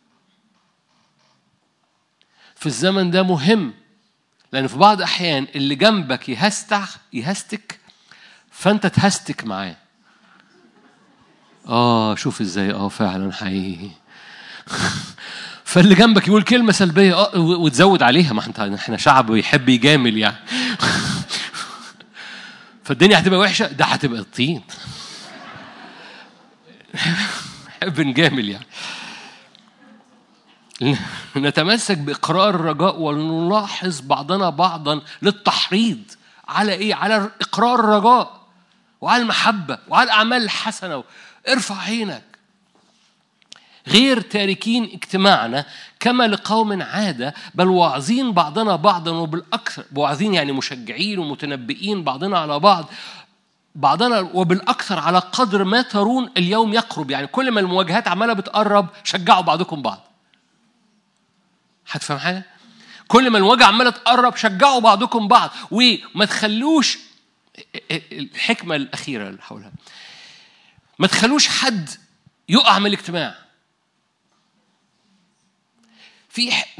في الزمن ده مهم لأن في بعض الأحيان اللي جنبك يهستع يهستك فأنت تهستك معاه آه شوف إزاي آه فعلا حقيقي فاللي جنبك يقول كلمة سلبية اه وتزود عليها ما انت احنا شعب بيحب يجامل يعني فالدنيا هتبقى وحشة ده هتبقى الطين نحب نجامل يعني نتمسك بإقرار الرجاء ونلاحظ بعضنا بعضا للتحريض على إيه؟ على إقرار الرجاء وعلى المحبة وعلى الأعمال الحسنة ارفع عينك غير تاركين اجتماعنا كما لقوم عادة بل واعظين بعضنا بعضا وبالأكثر واعظين يعني مشجعين ومتنبئين بعضنا على بعض بعضنا وبالاكثر على قدر ما ترون اليوم يقرب يعني كل ما المواجهات عماله بتقرب شجعوا بعضكم بعض هتفهم حاجه كل ما الوجع عماله تقرب شجعوا بعضكم بعض وما تخلوش الحكمه الاخيره اللي حولها ما تخلوش حد يقع من الاجتماع في ح...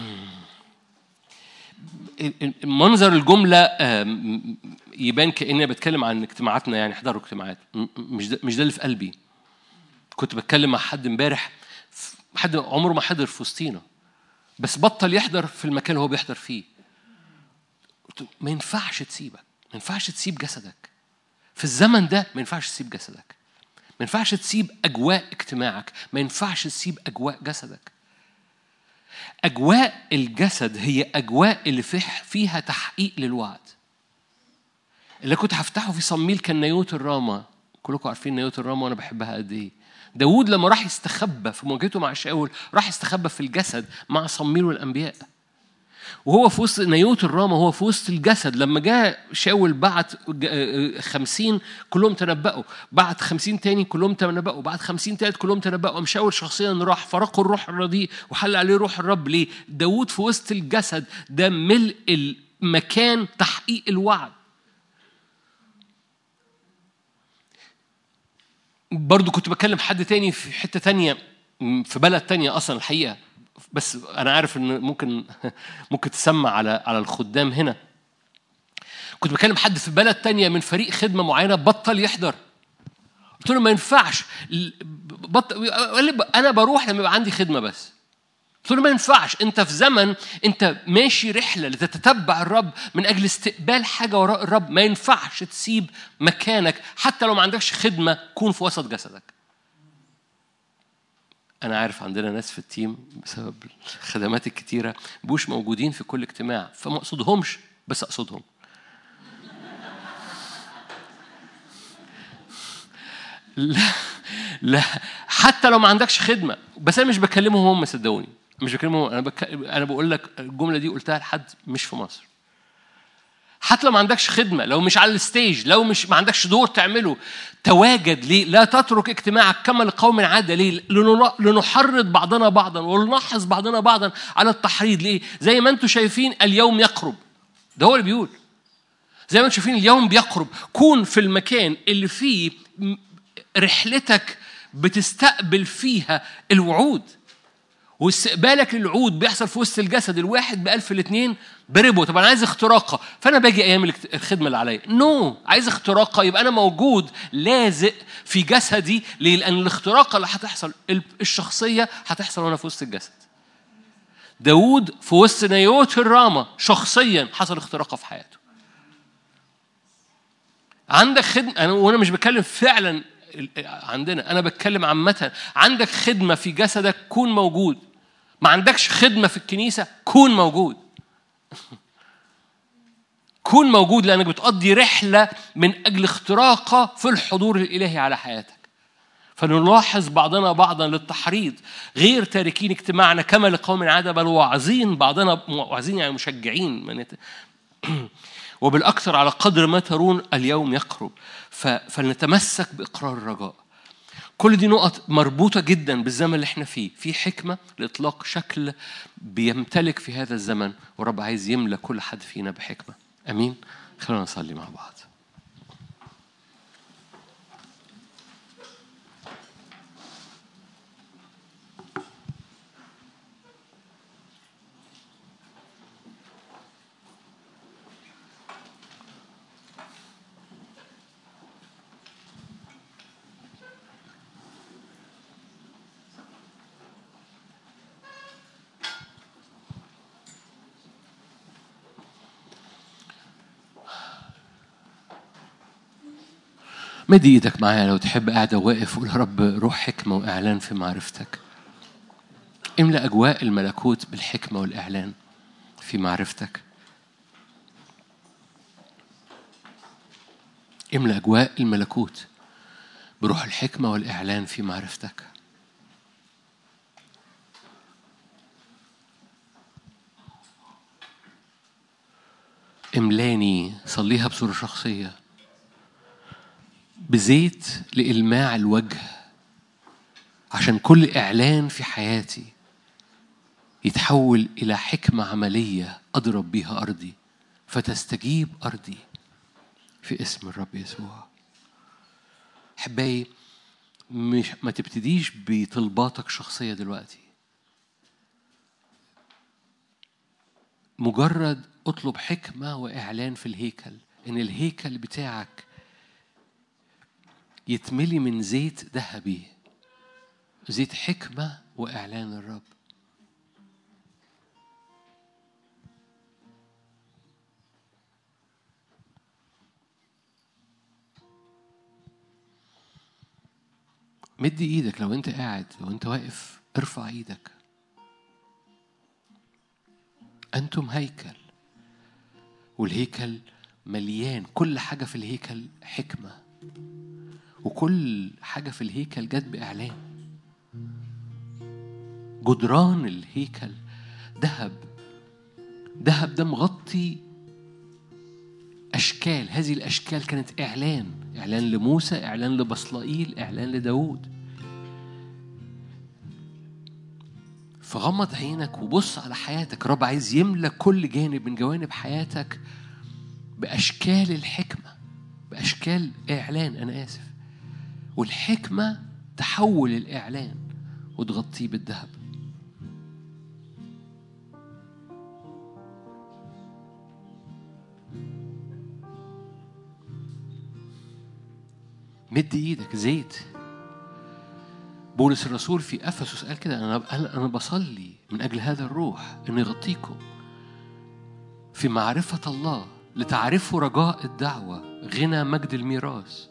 منظر الجملة يبان كأني بتكلم عن اجتماعاتنا يعني احضروا اجتماعات مش ده مش ده اللي في قلبي كنت بتكلم مع حد امبارح حد عمره ما حضر في وسطينا بس بطل يحضر في المكان اللي هو بيحضر فيه ما ينفعش تسيبك ما ينفعش تسيب جسدك في الزمن ده ما ينفعش تسيب جسدك ما ينفعش تسيب أجواء اجتماعك ما ينفعش تسيب أجواء جسدك أجواء الجسد هي أجواء اللي فيها تحقيق للوعد اللي كنت هفتحه في صميل كان نيوت الراما كلكم عارفين نيوت الراما وأنا بحبها قد إيه داود لما راح يستخبى في مواجهته مع شاول راح يستخبى في الجسد مع صميل والأنبياء وهو في وسط نيوت الرامة هو في وسط الجسد لما جاء شاول بعت خمسين كلهم تنبأوا بعت خمسين تاني كلهم تنبأوا بعت خمسين تالت كلهم تنبأوا قام شاول شخصيا راح فرقوا الروح الرديء وحل عليه روح الرب ليه داود في وسط الجسد ده ملء المكان تحقيق الوعد برضو كنت بكلم حد تاني في حتة تانية في بلد تانية أصلا الحقيقة بس انا عارف ان ممكن ممكن تسمع على على الخدام هنا كنت بكلم حد في بلد تانية من فريق خدمة معينة بطل يحضر قلت له ما ينفعش بطل قال لي انا بروح لما يبقى عندي خدمة بس قلت له ما ينفعش انت في زمن انت ماشي رحله لتتتبع الرب من اجل استقبال حاجه وراء الرب ما ينفعش تسيب مكانك حتى لو ما عندكش خدمه كون في وسط جسدك أنا عارف عندنا ناس في التيم بسبب الخدمات الكتيرة بوش موجودين في كل اجتماع فما أقصدهمش بس أقصدهم لا لا حتى لو ما عندكش خدمة بس أنا مش بكلمهم هم صدقوني مش بكلمهم أنا بك... أنا بقول لك الجملة دي قلتها لحد مش في مصر حتى لو ما عندكش خدمة لو مش على الستيج لو مش ما عندكش دور تعمله تواجد ليه لا تترك اجتماعك كما لقوم عادة ليه لنحرض بعضنا بعضا ونلاحظ بعضنا بعضا على التحريض ليه زي ما انتم شايفين اليوم يقرب ده هو اللي بيقول زي ما انتم شايفين اليوم بيقرب كون في المكان اللي فيه رحلتك بتستقبل فيها الوعود واستقبالك للعود بيحصل في وسط الجسد الواحد بألف الاثنين بربو طب انا عايز اختراقه فانا باجي ايام الخدمه اللي عليا نو no. عايز اختراقه يبقى انا موجود لازق في جسدي ليه لان الاختراقه اللي هتحصل الشخصيه هتحصل وانا في وسط الجسد داود في وسط نيوت الرامة شخصيا حصل اختراقه في حياته عندك خدمة أنا وأنا مش بتكلم فعلا عندنا أنا بتكلم عامة عندك خدمة في جسدك كون موجود ما عندكش خدمة في الكنيسة كون موجود كون موجود لأنك بتقضي رحلة من أجل اختراقة في الحضور الإلهي على حياتك فنلاحظ بعضنا بعضا للتحريض غير تاركين اجتماعنا كما لقوم عادة بل واعظين بعضنا واعظين يعني مشجعين من وبالأكثر على قدر ما ترون اليوم يقرب فلنتمسك بإقرار الرجاء كل دي نقط مربوطة جدا بالزمن اللي احنا فيه في حكمة لإطلاق شكل بيمتلك في هذا الزمن ورب عايز يملى كل حد فينا بحكمة أمين خلونا نصلي مع بعض مد ايدك معايا لو تحب قاعدة واقف وقول يا رب روح حكمة وإعلان في معرفتك املأ أجواء الملكوت بالحكمة والإعلان في معرفتك املأ أجواء الملكوت بروح الحكمة والإعلان في معرفتك املاني صليها بصورة شخصية بزيت لإلماع الوجه عشان كل إعلان في حياتي يتحول إلى حكمة عملية أضرب بيها أرضي فتستجيب أرضي في اسم الرب يسوع أحبائي مش ما تبتديش بطلباتك الشخصية دلوقتي مجرد اطلب حكمة وإعلان في الهيكل إن الهيكل بتاعك يتملي من زيت ذهبي زيت حكمة وإعلان الرب مد ايدك لو انت قاعد لو انت واقف ارفع ايدك انتم هيكل والهيكل مليان كل حاجه في الهيكل حكمه وكل حاجه في الهيكل جت باعلان جدران الهيكل ذهب ذهب ده مغطي أشكال هذه الأشكال كانت إعلان إعلان لموسى إعلان لبصلائيل إعلان لداود فغمض عينك وبص على حياتك رب عايز يملى كل جانب من جوانب حياتك بأشكال الحكمة بأشكال إعلان أنا آسف والحكمة تحول الإعلان وتغطيه بالذهب مد ايدك زيت بولس الرسول في افسس قال كده انا قال انا بصلي من اجل هذا الروح انه يغطيكم في معرفه الله لتعرفوا رجاء الدعوه غنى مجد الميراث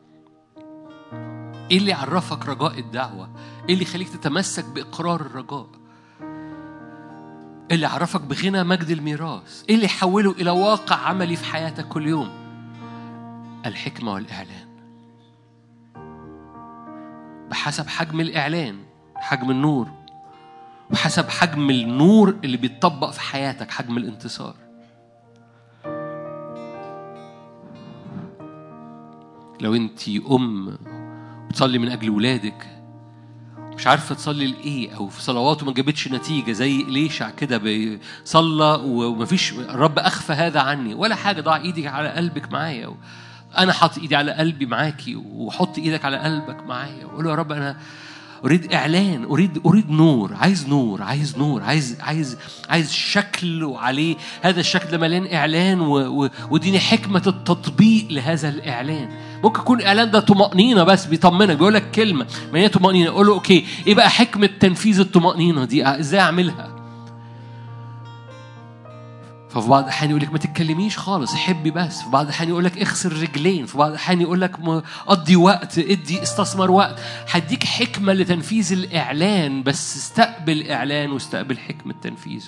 ايه اللي يعرفك رجاء الدعوه ايه اللي يخليك تتمسك باقرار الرجاء إيه اللي يعرفك بغنى مجد الميراث ايه اللي يحوله الى واقع عملي في حياتك كل يوم الحكمه والاعلان بحسب حجم الإعلان حجم النور وحسب حجم النور اللي بيتطبق في حياتك حجم الانتصار لو انت أم بتصلي من أجل ولادك مش عارفة تصلي لإيه أو في صلواته ما جابتش نتيجة زي ليشع كده صلى ومفيش الرب أخفى هذا عني ولا حاجة ضع إيدك على قلبك معايا انا حاطط ايدي على قلبي معاكي وحط ايدك على قلبك معايا وقول يا رب انا اريد اعلان اريد اريد نور عايز نور عايز نور عايز عايز عايز شكل وعليه هذا الشكل ده مليان اعلان واديني حكمه التطبيق لهذا الاعلان ممكن يكون الاعلان ده طمانينه بس بيطمنك بيقول لك كلمه ما هي طمانينه قول له اوكي ايه بقى حكمه تنفيذ الطمانينه دي ازاي اعملها ففي بعض الأحيان يقول لك ما تتكلميش خالص حبي بس في بعض الأحيان يقول لك اغسل رجلين في بعض الأحيان يقول لك قضي وقت ادي استثمر وقت هديك حكمة لتنفيذ الإعلان بس استقبل إعلان واستقبل حكمة تنفيذه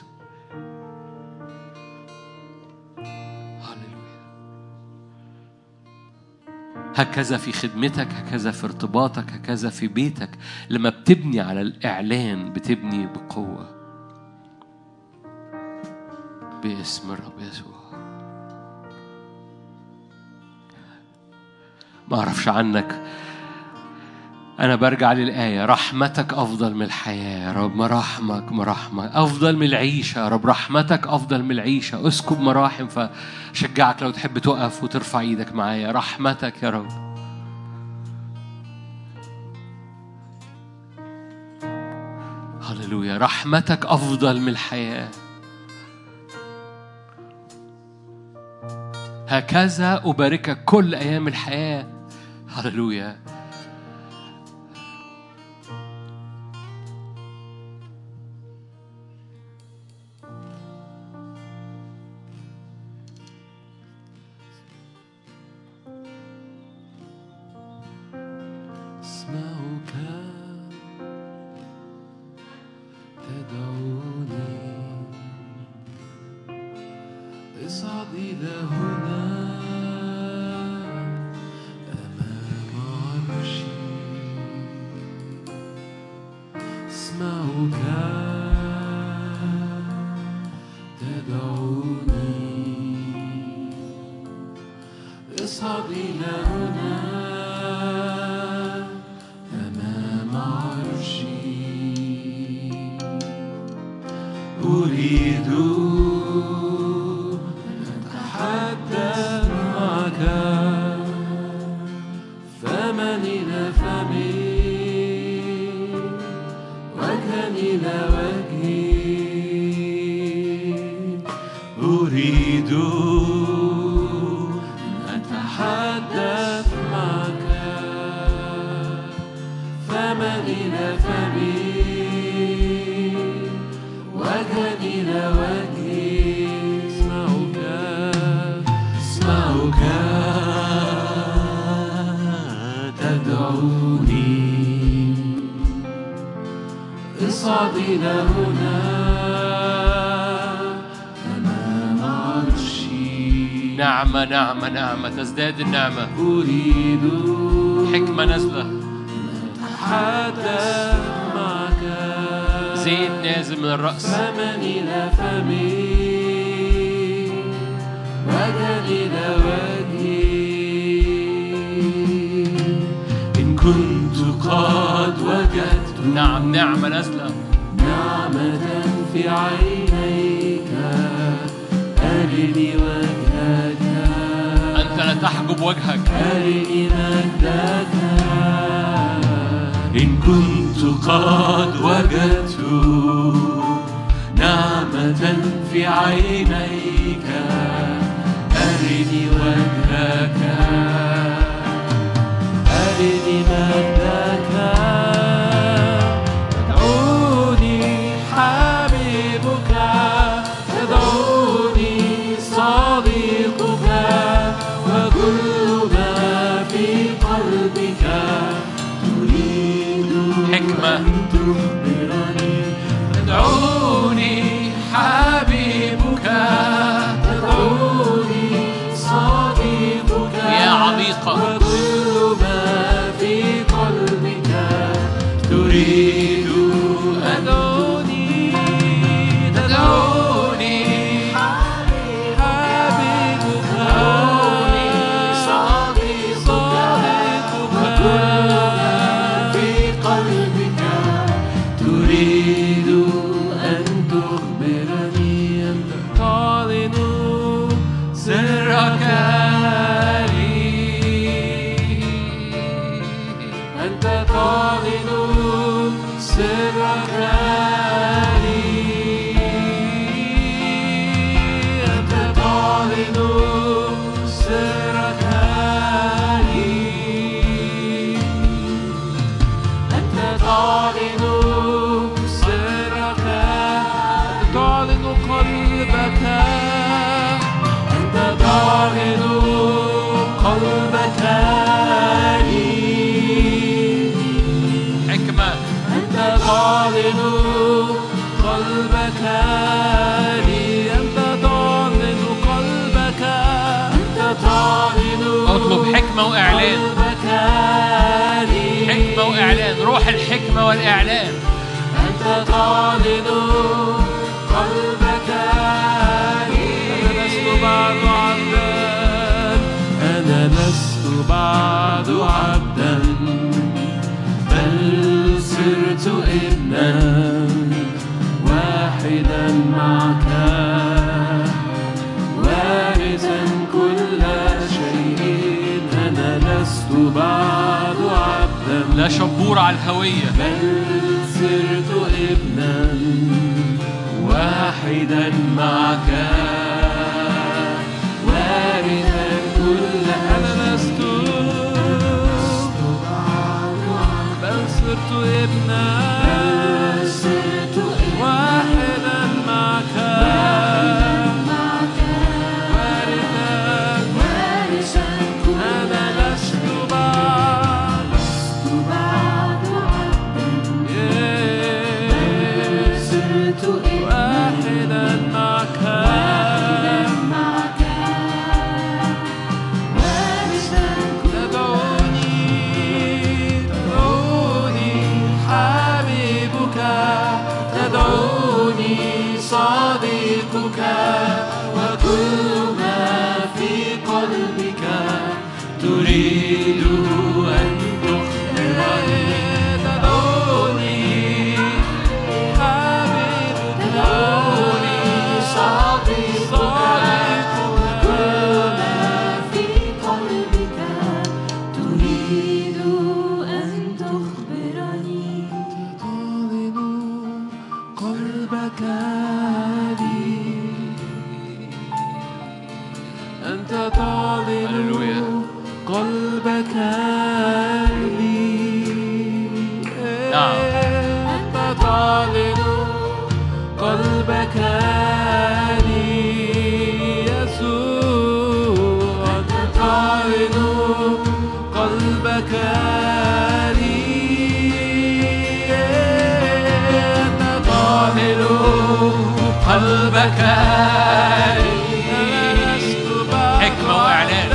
هكذا في خدمتك هكذا في ارتباطك هكذا في بيتك لما بتبني على الإعلان بتبني بقوة باسم الرب يسوع ما أعرفش عنك أنا برجع للآية رحمتك أفضل من الحياة يا رب مراحمك مراحمك أفضل من العيشة يا رب رحمتك أفضل من العيشة اسكب مراحم فشجعك لو تحب تقف وترفع إيدك معايا رحمتك يا رب هللويا رحمتك أفضل من الحياة هكذا أباركك كل أيام الحياة هللويا أريد أن أتحدث معك فمن إلى فمي وجها إلى وجهي أريد أن أتحدث معك فمن إلى فمي وجها إلى وجهي اسمعك اسمعك تدعوني اصعد إلى هنا أمام عرشي نعمة نعمة نعمة تزداد النعمة أريد حكمة نازلة أتحدث معك زيت نازل من الرأس فمن إلى فمي وجها إلى وجهي إن كنت قد وجدت نعم نعمة نازلة نعمة في عينيك أرني وجهك أنت لا تحجب وجهك أرني مجدك إن كنت قد وجدت نعمة في عينيك أرني وجهك أرني مجدك تدعوني حبيبك تدعوني صديقك وكل ما في قلبك تريد حكمة. أن تخبرني تدعوني حبيبك تدعوني صديقك يا عميقة. وكل ما في قلبك تريد أن تدعوني تدعوني حبيبك تدعوني صديقك وكل ما في قلبك تريد أن تخبرني أنت تعلن سرك لي أنت تعلن سرك لي أنت تعلن سرك لي أنت تعلن سرك أنت تعلن قلبك أنت تعلن قلبك لي حكمة أنت تعلن قلبك لي أنت تعلن قلبك أنت تعلن اطلب حكمة وإعلان قلبك لي حكمة وإعلان روح الحكمة والإعلان أنت تعلن قلبك لي أنا لست بعد عبدا أنا لست بعد عبدا بل صرت ابنا واحدا معك وارثا كل شيء أنا لست بعد عبدا لا شبور على الهوية بل صرت ابنا واحدا معك وارثا كل انا لست بل صرت ابنا واحدا معك وارثا انا لست بعد واحدا معك تدعوني تدعوني حبيبك قلبك حكمة وإعلان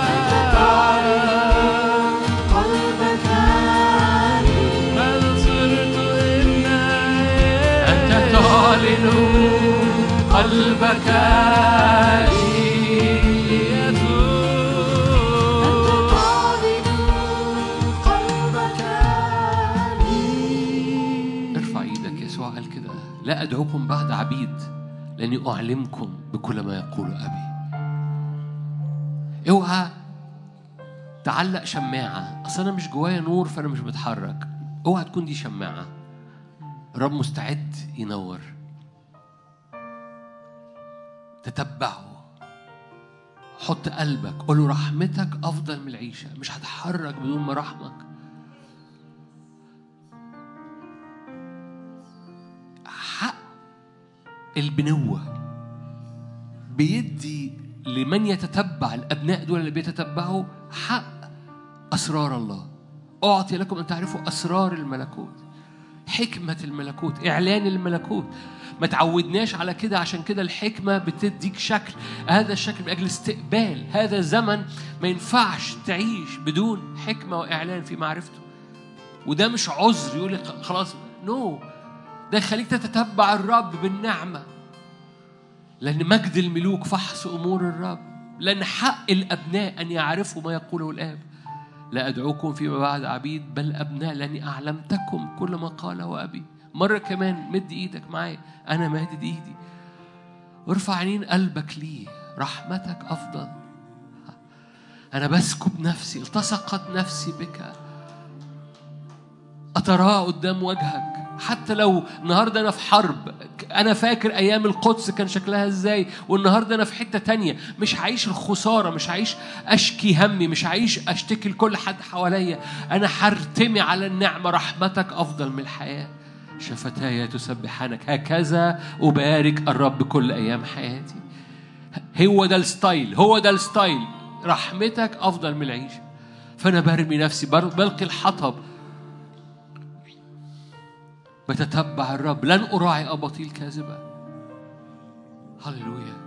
أنت تعلن قلبك ارفع ايدك يسوع قال كده لا ادعوكم بعد عبيد لاني اعلمكم بكل ما يقول ابي اوعى تعلق شماعه اصل انا مش جوايا نور فانا مش بتحرك اوعى تكون دي شماعه الرب مستعد ينور تتبعه حط قلبك قول له رحمتك افضل من العيشه مش هتحرك بدون مراحمك حق البنوة بيدي لمن يتتبع الأبناء دول اللي بيتتبعوا حق أسرار الله أعطي لكم أن تعرفوا أسرار الملكوت حكمة الملكوت إعلان الملكوت ما تعودناش على كده عشان كده الحكمة بتديك شكل هذا الشكل من أجل استقبال هذا الزمن ما ينفعش تعيش بدون حكمة وإعلان في معرفته وده مش عذر يقول لك خلاص نو no. ده يخليك تتتبع الرب بالنعمة لأن مجد الملوك فحص أمور الرب لأن حق الأبناء أن يعرفوا ما يقوله الآب لا أدعوكم فيما بعد عبيد بل أبناء لأني أعلمتكم كل ما قاله أبي مرة كمان مد إيدك معايا أنا مادد إيدي وارفع عينين قلبك ليه رحمتك أفضل أنا بسكب نفسي التصقت نفسي بك أتراه قدام وجهك حتى لو النهاردة أنا في حرب أنا فاكر أيام القدس كان شكلها إزاي والنهاردة أنا في حتة تانية مش هعيش الخسارة مش هعيش أشكي همي مش هعيش أشتكي لكل حد حواليا أنا هرتمي على النعمة رحمتك أفضل من الحياة شفتاي تسبحانك هكذا أبارك الرب كل أيام حياتي هو ده الستايل هو ده الستايل رحمتك أفضل من العيشة فأنا برمي نفسي بلقي الحطب بتتبع الرب لن أراعي أباطيل كاذبة هللويا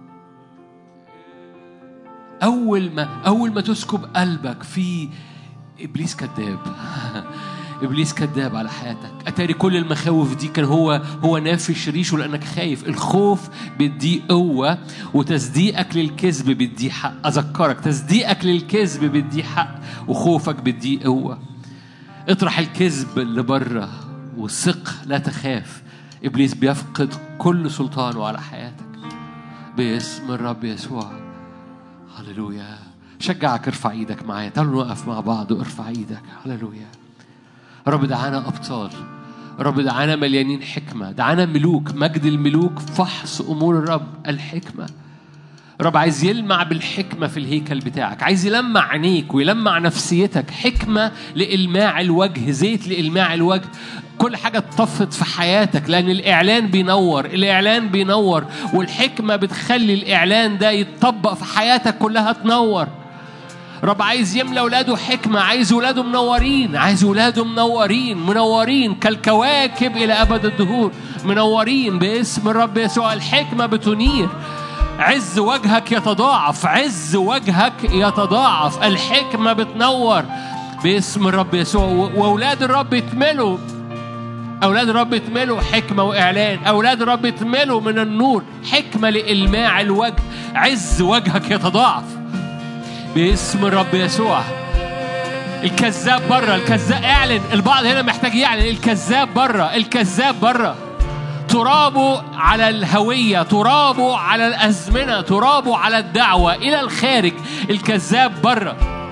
أول ما أول ما تسكب قلبك في إبليس كذاب ابليس كذاب على حياتك اتاري كل المخاوف دي كان هو هو نافش ريشه لانك خايف الخوف بيديه قوه وتصديقك للكذب بيديه حق اذكرك تصديقك للكذب بيديه حق وخوفك بيديه قوه اطرح الكذب اللي بره وثق لا تخاف ابليس بيفقد كل سلطانه على حياتك باسم الرب يسوع هللويا شجعك ارفع ايدك معايا تعالوا نقف مع بعض وارفع ايدك هللويا رب دعانا ابطال رب دعانا مليانين حكمه دعانا ملوك مجد الملوك فحص امور الرب الحكمه رب عايز يلمع بالحكمة في الهيكل بتاعك عايز يلمع عينيك ويلمع نفسيتك حكمة لإلماع الوجه زيت لإلماع الوجه كل حاجة اتطفت في حياتك لأن الإعلان بينور الإعلان بينور والحكمة بتخلي الإعلان ده يتطبق في حياتك كلها تنور رب عايز يملى ولاده حكمة عايز ولاده منورين عايز ولاده منورين منورين كالكواكب إلى أبد الدهور منورين باسم الرب يسوع الحكمة بتنير عز وجهك يتضاعف عز وجهك يتضاعف الحكمة بتنور باسم الرب يسوع وأولاد الرب يتملوا أولاد الرب يتملوا حكمة وإعلان أولاد الرب يتملوا من النور حكمة لإلماع الوجه عز وجهك يتضاعف باسم الرب يسوع الكذاب بره الكذاب اعلن البعض هنا محتاج يعلن الكذاب بره الكذاب بره ترابه على الهوية ترابه على الأزمنة ترابه على الدعوة إلى الخارج الكذاب بره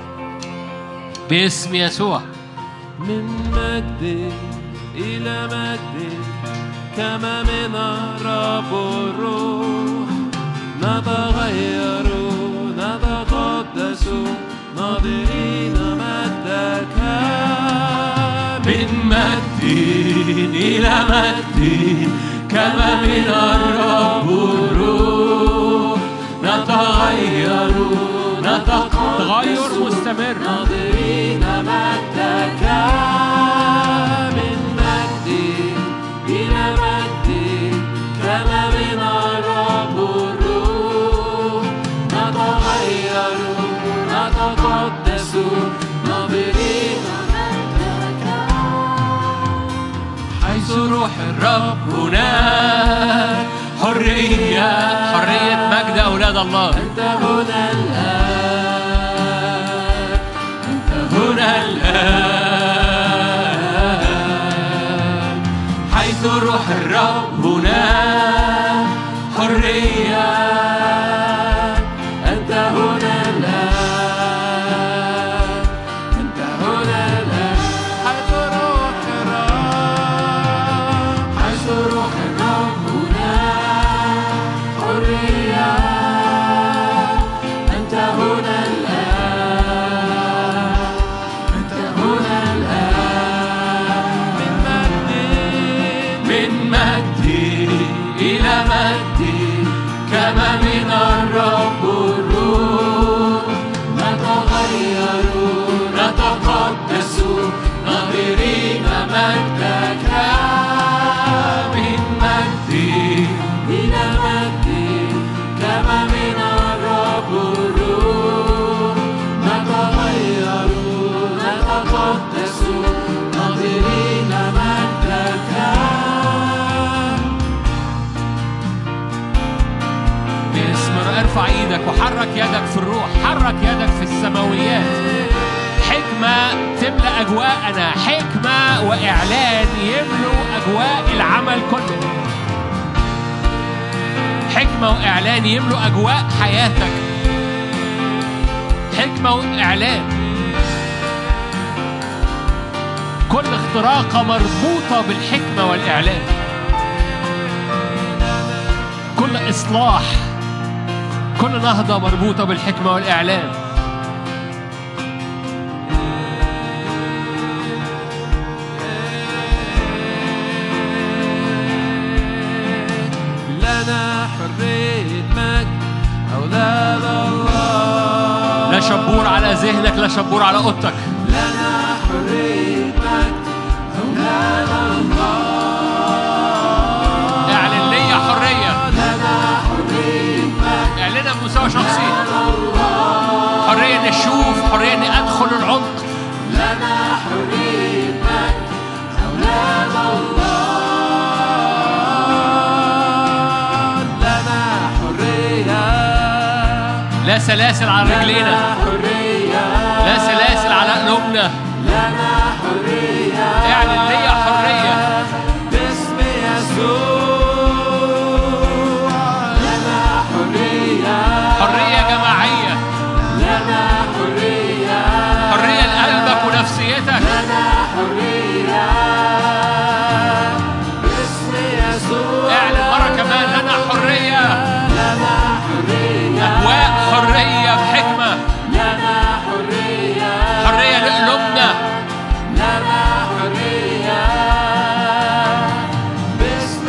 باسم يسوع من مجد إلى مجد كما من الرب الروح نتغير نتقدس ناظرين مجدك من مجد إلى مجد كما من الرب الروح نتغير تغير مستمر ناظرين مجدك من مجد إلى مجد كما من روح الرب هناك حرية حرية مجد أولاد الله أنت هنا الآن هنا الآن حيث روح الرب هناك حرية أنت هنا الآن أنت هنا الآن حيث روح الرب حيث روح الرب هنا حرية أنت هنا الآن أنت هنا الآن من مجد من مجدي إلى مجدي كما من الرب الروح نتغير نتقدس ناظرين مجدك من مجدي إلى مجدي كما من الرب الروح نتغير نتقدس ناظرين مجدك باسم ارفع ايدك وحرك يدك في الروح حرك يدك في السماويات حكمة تملأ أجواءنا حكمة وإعلان يملوا أجواء العمل كله حكمة وإعلان يملوا أجواء حياتك حكمة وإعلان كل اختراقة مربوطة بالحكمة والإعلان كل إصلاح كل نهضة مربوطة بالحكمة والإعلان لنا حرية مجد أولاد الله لا شبور على ذهنك لا شبور على اوضتك لنا حرية مجد أولاد الله اعلن لي حرية لنا حرية مجد اعلنها بمستوى شخصي حرية اني اشوف حرية اني ادخل العمق لنا حرية مجد أولاد الله لنا حرية لا سلاسل على رجلينا لنا حرية لا سلاسل على قلوبنا لنا حرية اعلن لي حرية باسم يسوع لنا حرية حرية جماعية لنا حرية حرية لقلبك ونفسيتك لنا حرية باسم يسوع اعلن مرة كمان لنا حرية لنا حرية أجواء حرية بحكمة لنا حرية حرية لقلوبنا لنا حرية باسم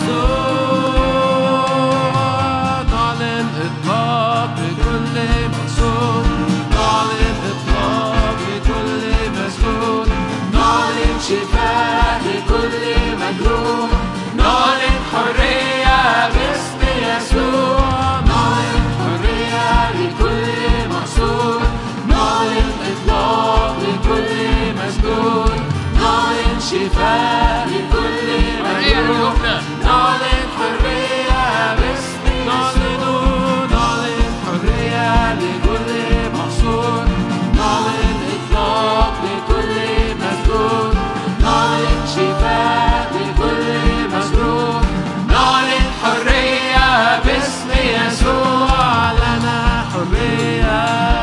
يسوع نعلن إطلاق لكل مقصود نعلن إطلاق لكل مسجون نعلن شفاء لكل مجروح نعلن حرية باسم يسوع نعلن حرية لكل مقصود نعلن إطلاق لكل مسجون نعلن شفاء لكل حرية مجروح لقلوبنا نعلن حرية باسم نعلن نعلن حرية لكل محصور نعلن إطلاق لكل مسجون نعلن شفاء لكل مجروح نعلن حرية باسم يسوع لنا حرية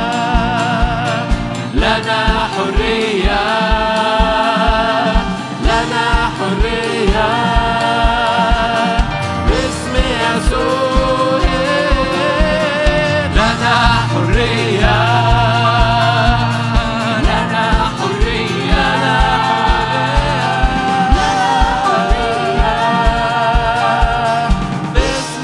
لنا حرية لنا حرية باسم يسوع لنا حرية لنا حرية لنا حرية باسم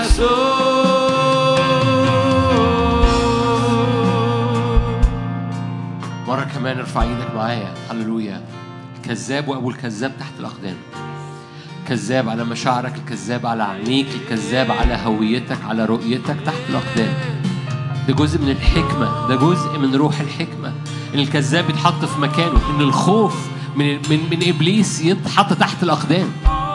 يسوع مرة كمان ارفع ايدك معايا هللويا الكذاب وابو الكذاب تحت الاقدام كذاب على مشاعرك الكذاب على عينيك الكذاب على هويتك على رؤيتك تحت الاقدام ده جزء من الحكمة ده جزء من روح الحكمة ان الكذاب يتحط في مكانه ان الخوف من من من ابليس يتحط تحت الاقدام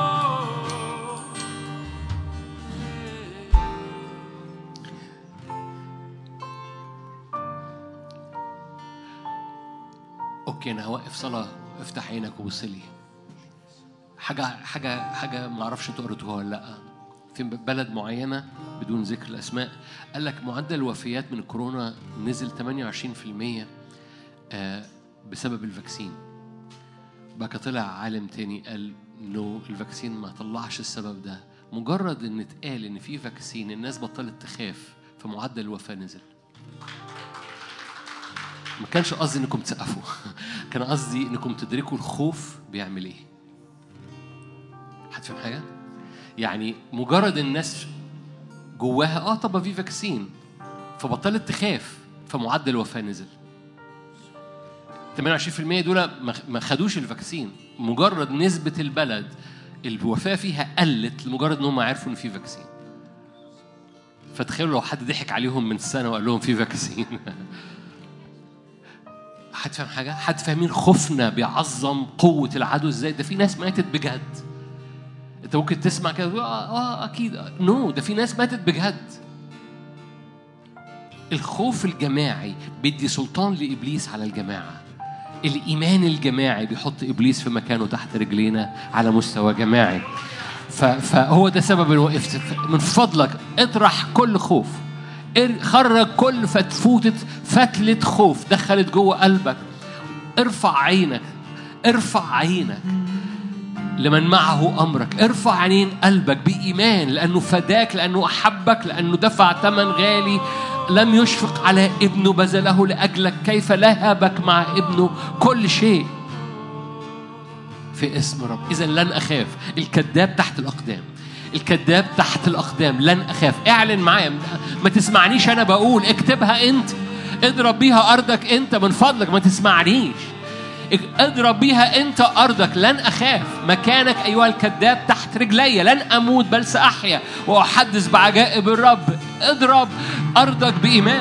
اوكي انا هوقف صلاه افتح عينك وبص لي حاجه حاجه حاجه ما اعرفش انتوا قريتوها ولا لا في بلد معينه بدون ذكر الاسماء قال لك معدل الوفيات من الكورونا نزل 28% آه، بسبب الفاكسين بقى طلع عالم تاني قال انه الفاكسين ما طلعش السبب ده مجرد ان اتقال ان في فاكسين الناس بطلت تخاف فمعدل الوفاه نزل ما كانش قصدي انكم تسقفوا كان قصدي انكم تدركوا الخوف بيعمل ايه هتفهم حاجه يعني مجرد الناس جواها اه طب في فاكسين فبطلت تخاف فمعدل الوفاه نزل 28% دول ما- ما خدوش الفاكسين مجرد نسبة البلد الوفاة فيها قلت لمجرد انهم عرفوا ان في فاكسين فتخيلوا لو حد ضحك عليهم من سنة وقال لهم في فاكسين حد فاهم حاجة؟ حد فاهمين خوفنا بيعظم قوة العدو ازاي؟ ده في ناس ماتت بجد. انت ممكن تسمع كده تقول اه, آه اكيد نو no, ده في ناس ماتت بجد. الخوف الجماعي بيدي سلطان لابليس على الجماعه الايمان الجماعي بيحط ابليس في مكانه تحت رجلينا على مستوى جماعي ف- فهو ده سبب اللي وقفت من فضلك اطرح كل خوف ار- خرج كل فتفوتة فتلة خوف دخلت جوه قلبك ارفع عينك ارفع عينك لمن معه امرك ارفع عينين قلبك بايمان لانه فداك لانه احبك لانه دفع ثمن غالي لم يشفق على ابنه بذله لاجلك كيف لهبك مع ابنه كل شيء في اسم رب اذا لن اخاف الكذاب تحت الاقدام الكذاب تحت الاقدام لن اخاف اعلن معايا ما تسمعنيش انا بقول اكتبها انت اضرب بيها ارضك انت من فضلك ما تسمعنيش اضرب بيها انت ارضك لن اخاف مكانك ايها الكذاب تحت رجلي لن اموت بل ساحيا واحدث بعجائب الرب اضرب ارضك بايمان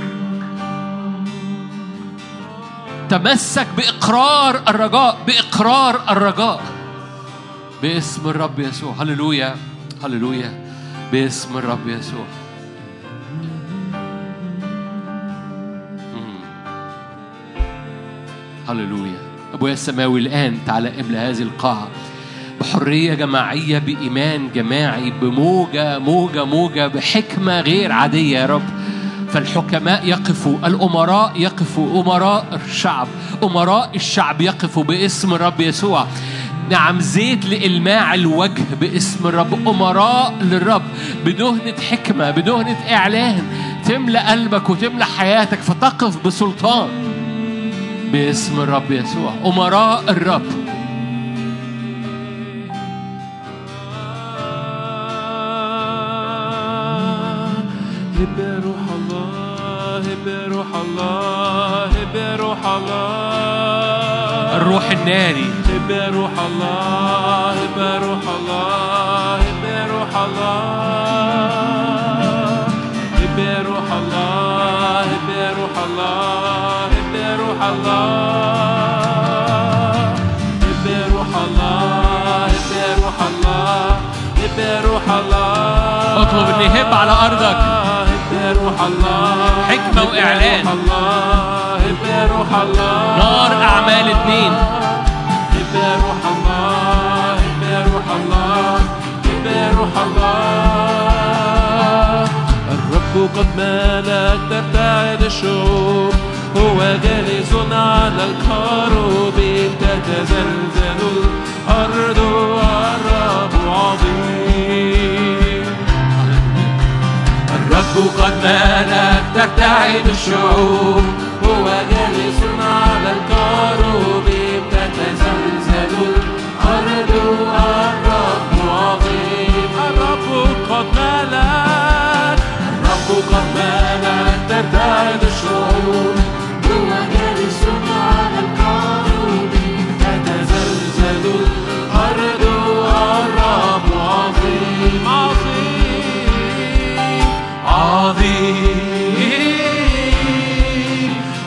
تمسك باقرار الرجاء باقرار الرجاء باسم الرب يسوع هللويا هللويا باسم الرب يسوع مم. هللويا ابويا السماوي الان تعالى املا هذه القاعه بحريه جماعيه بايمان جماعي بموجه موجه موجه بحكمه غير عاديه يا رب فالحكماء يقفوا الامراء يقفوا امراء الشعب امراء الشعب يقفوا باسم الرب يسوع نعم زيت لإلماع الوجه باسم الرب أمراء للرب بدهنة حكمة بدهنة إعلان تملأ قلبك وتملأ حياتك فتقف بسلطان باسم الرب يسوع أمراء الرب هب روح الله هب روح الله هب روح الله الروح الناري هب روح الله هب روح الله هب روح الله هب روح الله هب روح الله هب روح الله هب روح الله هب روح الله هب روح الله اطلب ان يهب على ارضك هب روح الله حكمة وإعلان. هب روح الله هب روح الله نار اعمال اتنين هب روح الله هب روح الله هب روح الله الرب قد مالك تبتعد الشعوب هو جالس على الكروب تتزلزل الأرض والرب عظيم الرب قد مالك ترتعد الشعوب هو جالس على الكروب تتزلزل الأرض الرب عظيم الرب قد مالك الرب قد مالك ترتعد الشعوب هو جالس على الكروب تتزلزل الأرض الرب عظيم عظيم عظيم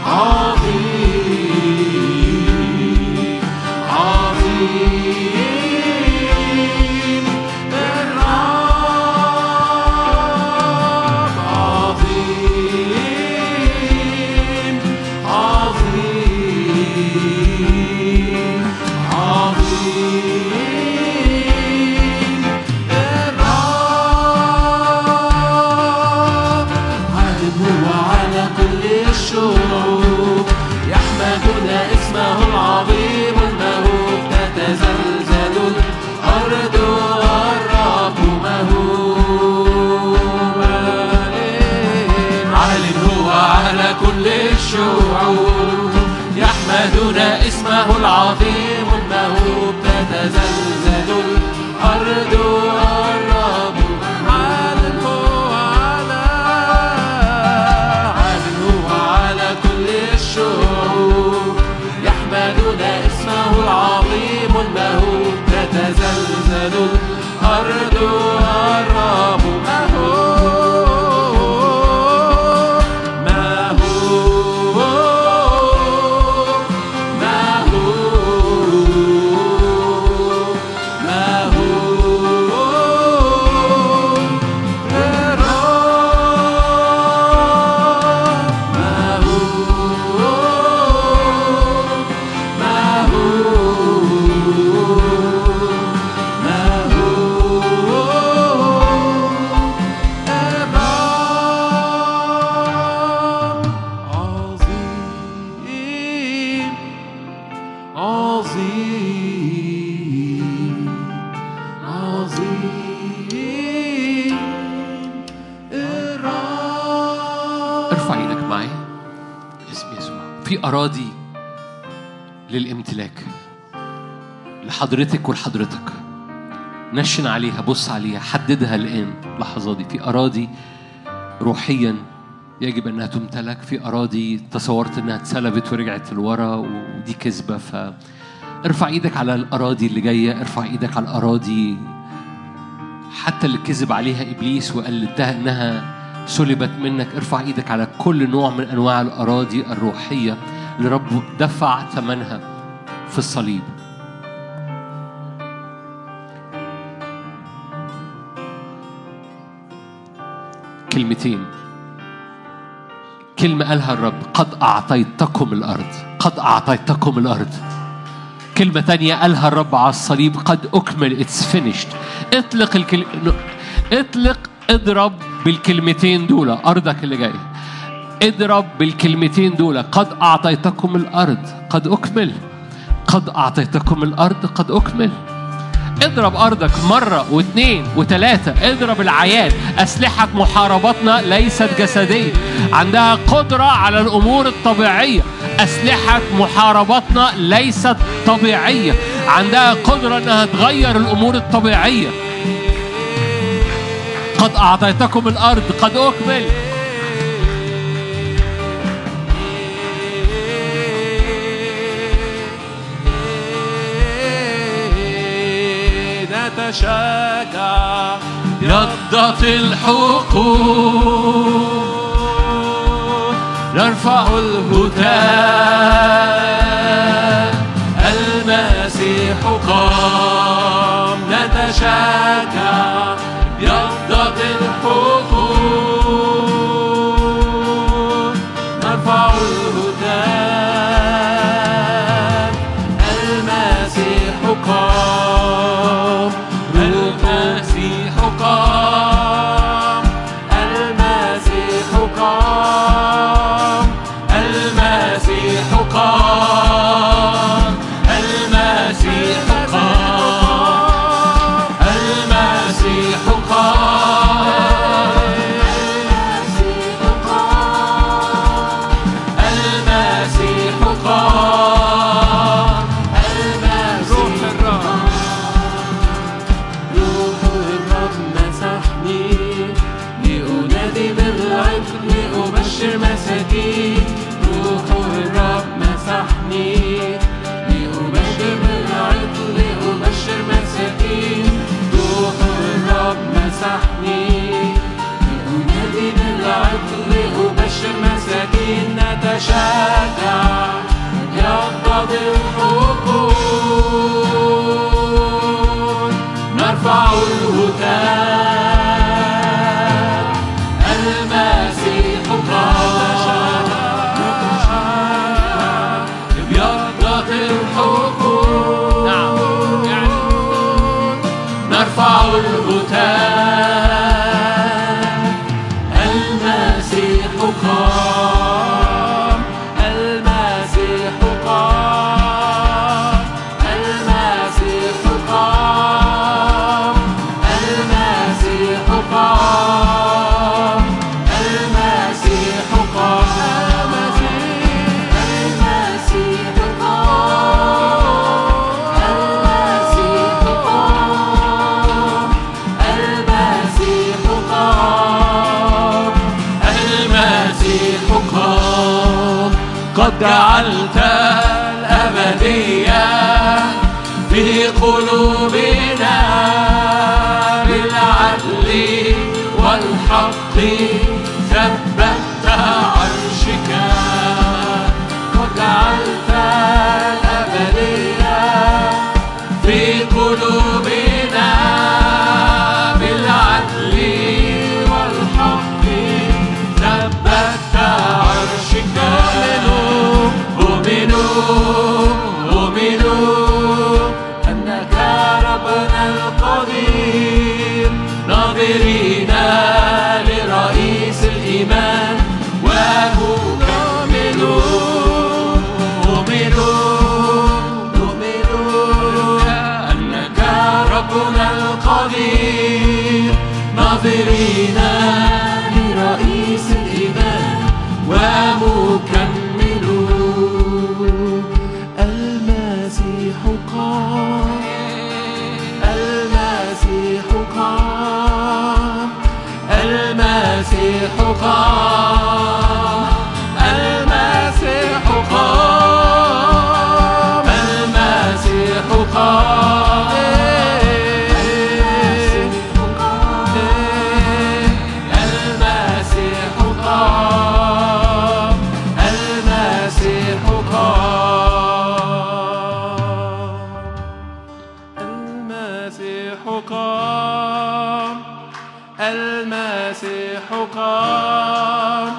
عظيم عظيم الرب ارفع ايدك معي اسم يسوع في اراضي للامتلاك لحضرتك ولحضرتك نشن عليها بص عليها حددها الان اللحظه دي في اراضي روحيا يجب انها تمتلك في اراضي تصورت انها اتسلبت ورجعت لورا ودي كذبه ف ارفع ايدك على الاراضي اللي جايه ارفع ايدك على الاراضي حتى اللي كذب عليها ابليس وقلدتها انها سلبت منك ارفع ايدك على كل نوع من انواع الاراضي الروحيه اللي رب دفع ثمنها في الصليب كلمتين كلمة قالها الرب قد أعطيتكم الأرض قد أعطيتكم الأرض كلمة تانية قالها الرب على الصليب قد أكمل اتس فينيشد اطلق الكل... اطلق اضرب بالكلمتين دول أرضك اللي جاية اضرب بالكلمتين دول قد أعطيتكم الأرض قد أكمل قد أعطيتكم الأرض قد أكمل اضرب أرضك مرة واثنين وثلاثة اضرب العيان أسلحة محاربتنا ليست جسدية عندها قدرة على الأمور الطبيعية أسلحة محاربتنا ليست طبيعية عندها قدرة أنها تغير الأمور الطبيعية قد أعطيتكم الأرض قد أكمل نتشجع يضت الحقوق نرفع الهتاف المسيح قام نتشجع يضت الحقوق نرفع الهتاف المسيح قام المسيح قام المسيح قام المسيح قام المسيح قام المسيح قام المسيح قام روح الرب روح الرب مسحني لأنادي بالعدل لأبشر مساكين روح الرب مسحني لأبشر بالعدل لأبشر مساكين روح الرب مسحني لأنادي بالعدل لأبشر مساكين نتشجع يقتضي الحقوق نرفع الهتاف المسيح قام ابيضت الحقوق نعم. نرفع الهتاف المسيح قام المسيح قام المسيح قام المسيح قام المسيح قام المسيح قام المسيح قام المسيح قام المسيح قام قد جعلت الأبدية في قلوبنا بالعدل والحق ثبت عرشك قد جعلت الأبدية في قلوبنا بالعدل والحق ثبت عرشك أؤمن ناظرين لرئيس الإيمان ومكمل المسيح قام المسيح قام المسيح قام المسيح قام المسيح قام المسيح قام المسيح قام المسيح قام المسيح قام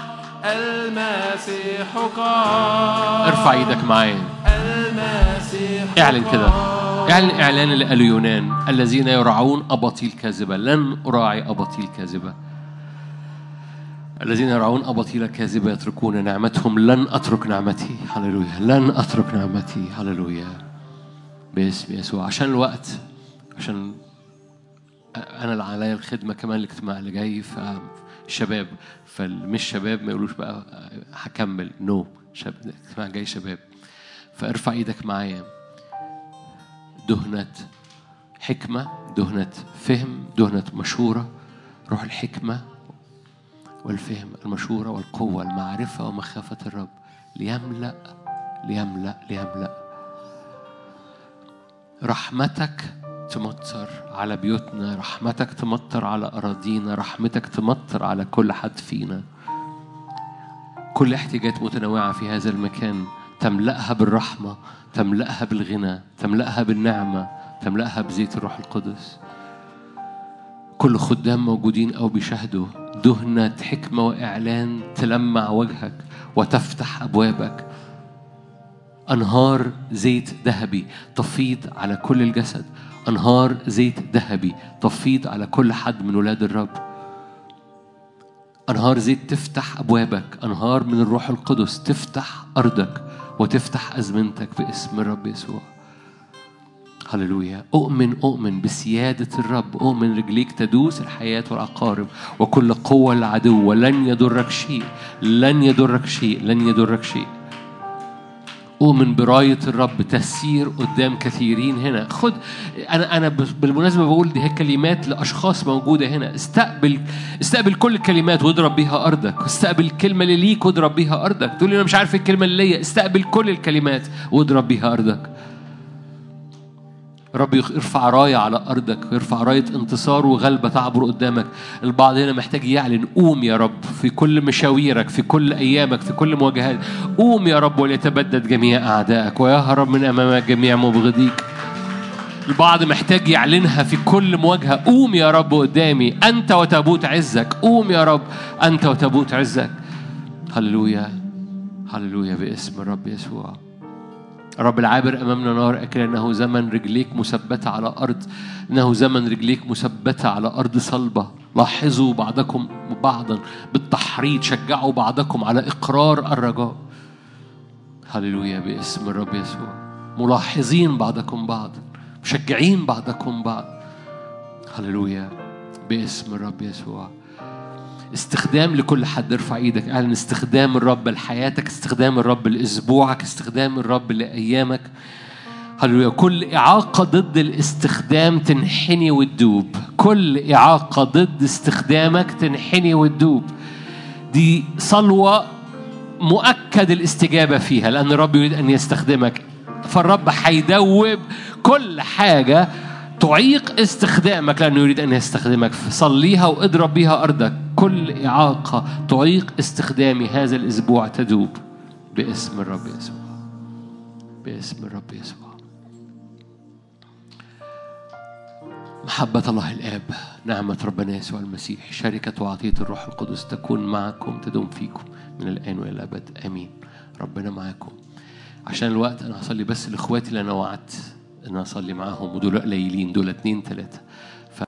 المسيح قام ارفع ايدك معايا المسيح اعلن كده قام. اعلن اعلان اللي قاله يونان الذين يرعون اباطيل كاذبه لن اراعي اباطيل كاذبه الذين يرعون اباطيل كاذبه يتركون نعمتهم لن اترك نعمتي هللويا لن اترك نعمتي هللويا باسم يسوع عشان الوقت عشان انا اللي عليا الخدمه كمان الاجتماع اللي جاي فالشباب فالمش شباب ما يقولوش بقى هكمل نو شاب الاجتماع جاي شباب فارفع ايدك معايا دهنة حكمة دهنة فهم دهنة مشورة روح الحكمة والفهم المشورة والقوة المعرفة ومخافة الرب ليملأ ليملأ ليملأ رحمتك تمطر على بيوتنا رحمتك تمطر على أراضينا رحمتك تمطر على كل حد فينا كل احتياجات متنوعة في هذا المكان تملأها بالرحمة تملأها بالغنى تملأها بالنعمة تملأها بزيت الروح القدس كل خدام موجودين أو بيشاهدوا دهنة حكمة وإعلان تلمع وجهك وتفتح أبوابك أنهار زيت ذهبي تفيض على كل الجسد أنهار زيت ذهبي تفيض على كل حد من ولاد الرب أنهار زيت تفتح أبوابك أنهار من الروح القدس تفتح أرضك وتفتح أزمنتك باسم الرب يسوع هللويا أؤمن أؤمن بسيادة الرب أؤمن رجليك تدوس الحياة والعقارب وكل قوة العدو ولن يضرك شيء لن يضرك شيء لن يضرك شيء أؤمن براية الرب تسير قدام كثيرين هنا خد أنا أنا بالمناسبة بقول دي هي كلمات لأشخاص موجودة هنا استقبل استقبل كل الكلمات واضرب بيها أرضك استقبل الكلمة اللي ليك واضرب بيها أرضك تقول لي أنا مش عارف الكلمة اللي ليا استقبل كل الكلمات واضرب بيها أرضك رب يرفع راية على أرضك يرفع راية انتصار وغلبة تعبر قدامك البعض هنا محتاج يعلن قوم يا رب في كل مشاويرك في كل أيامك في كل مواجهات قوم يا رب وليتبدد جميع أعدائك ويهرب من أمامك جميع مبغضيك البعض محتاج يعلنها في كل مواجهة قوم يا رب قدامي أنت وتابوت عزك قوم يا رب أنت وتابوت عزك هللويا هللويا باسم الرب يسوع رب العابر أمامنا نار أكل أنه زمن رجليك مثبتة على أرض إنه زمن رجليك مثبتة على أرض صلبة لاحظوا بعضكم بعضا بالتحريض شجعوا بعضكم على إقرار الرجاء هللويا باسم الرب يسوع ملاحظين بعضكم بعضا مشجعين بعضكم بعض هللويا باسم الرب يسوع استخدام لكل حد ارفع ايدك اعلن استخدام الرب لحياتك استخدام الرب لاسبوعك استخدام الرب لايامك هللويا كل إعاقة ضد الاستخدام تنحني وتدوب كل إعاقة ضد استخدامك تنحني وتدوب دي صلوة مؤكد الاستجابة فيها لأن الرب يريد أن يستخدمك فالرب هيدوب كل حاجة تعيق استخدامك لأنه يريد أن يستخدمك صليها واضرب بيها أرضك كل إعاقة تعيق استخدامي هذا الأسبوع تدوب باسم الرب يسوع باسم الرب يسوع محبة الله الآب نعمة ربنا يسوع المسيح شركة وعطية الروح القدس تكون معكم تدوم فيكم من الآن وإلى الأبد آمين ربنا معاكم عشان الوقت أنا هصلي بس لإخواتي اللي أنا وعدت إن أنا أصلي معاهم ودول قليلين دول اتنين تلاتة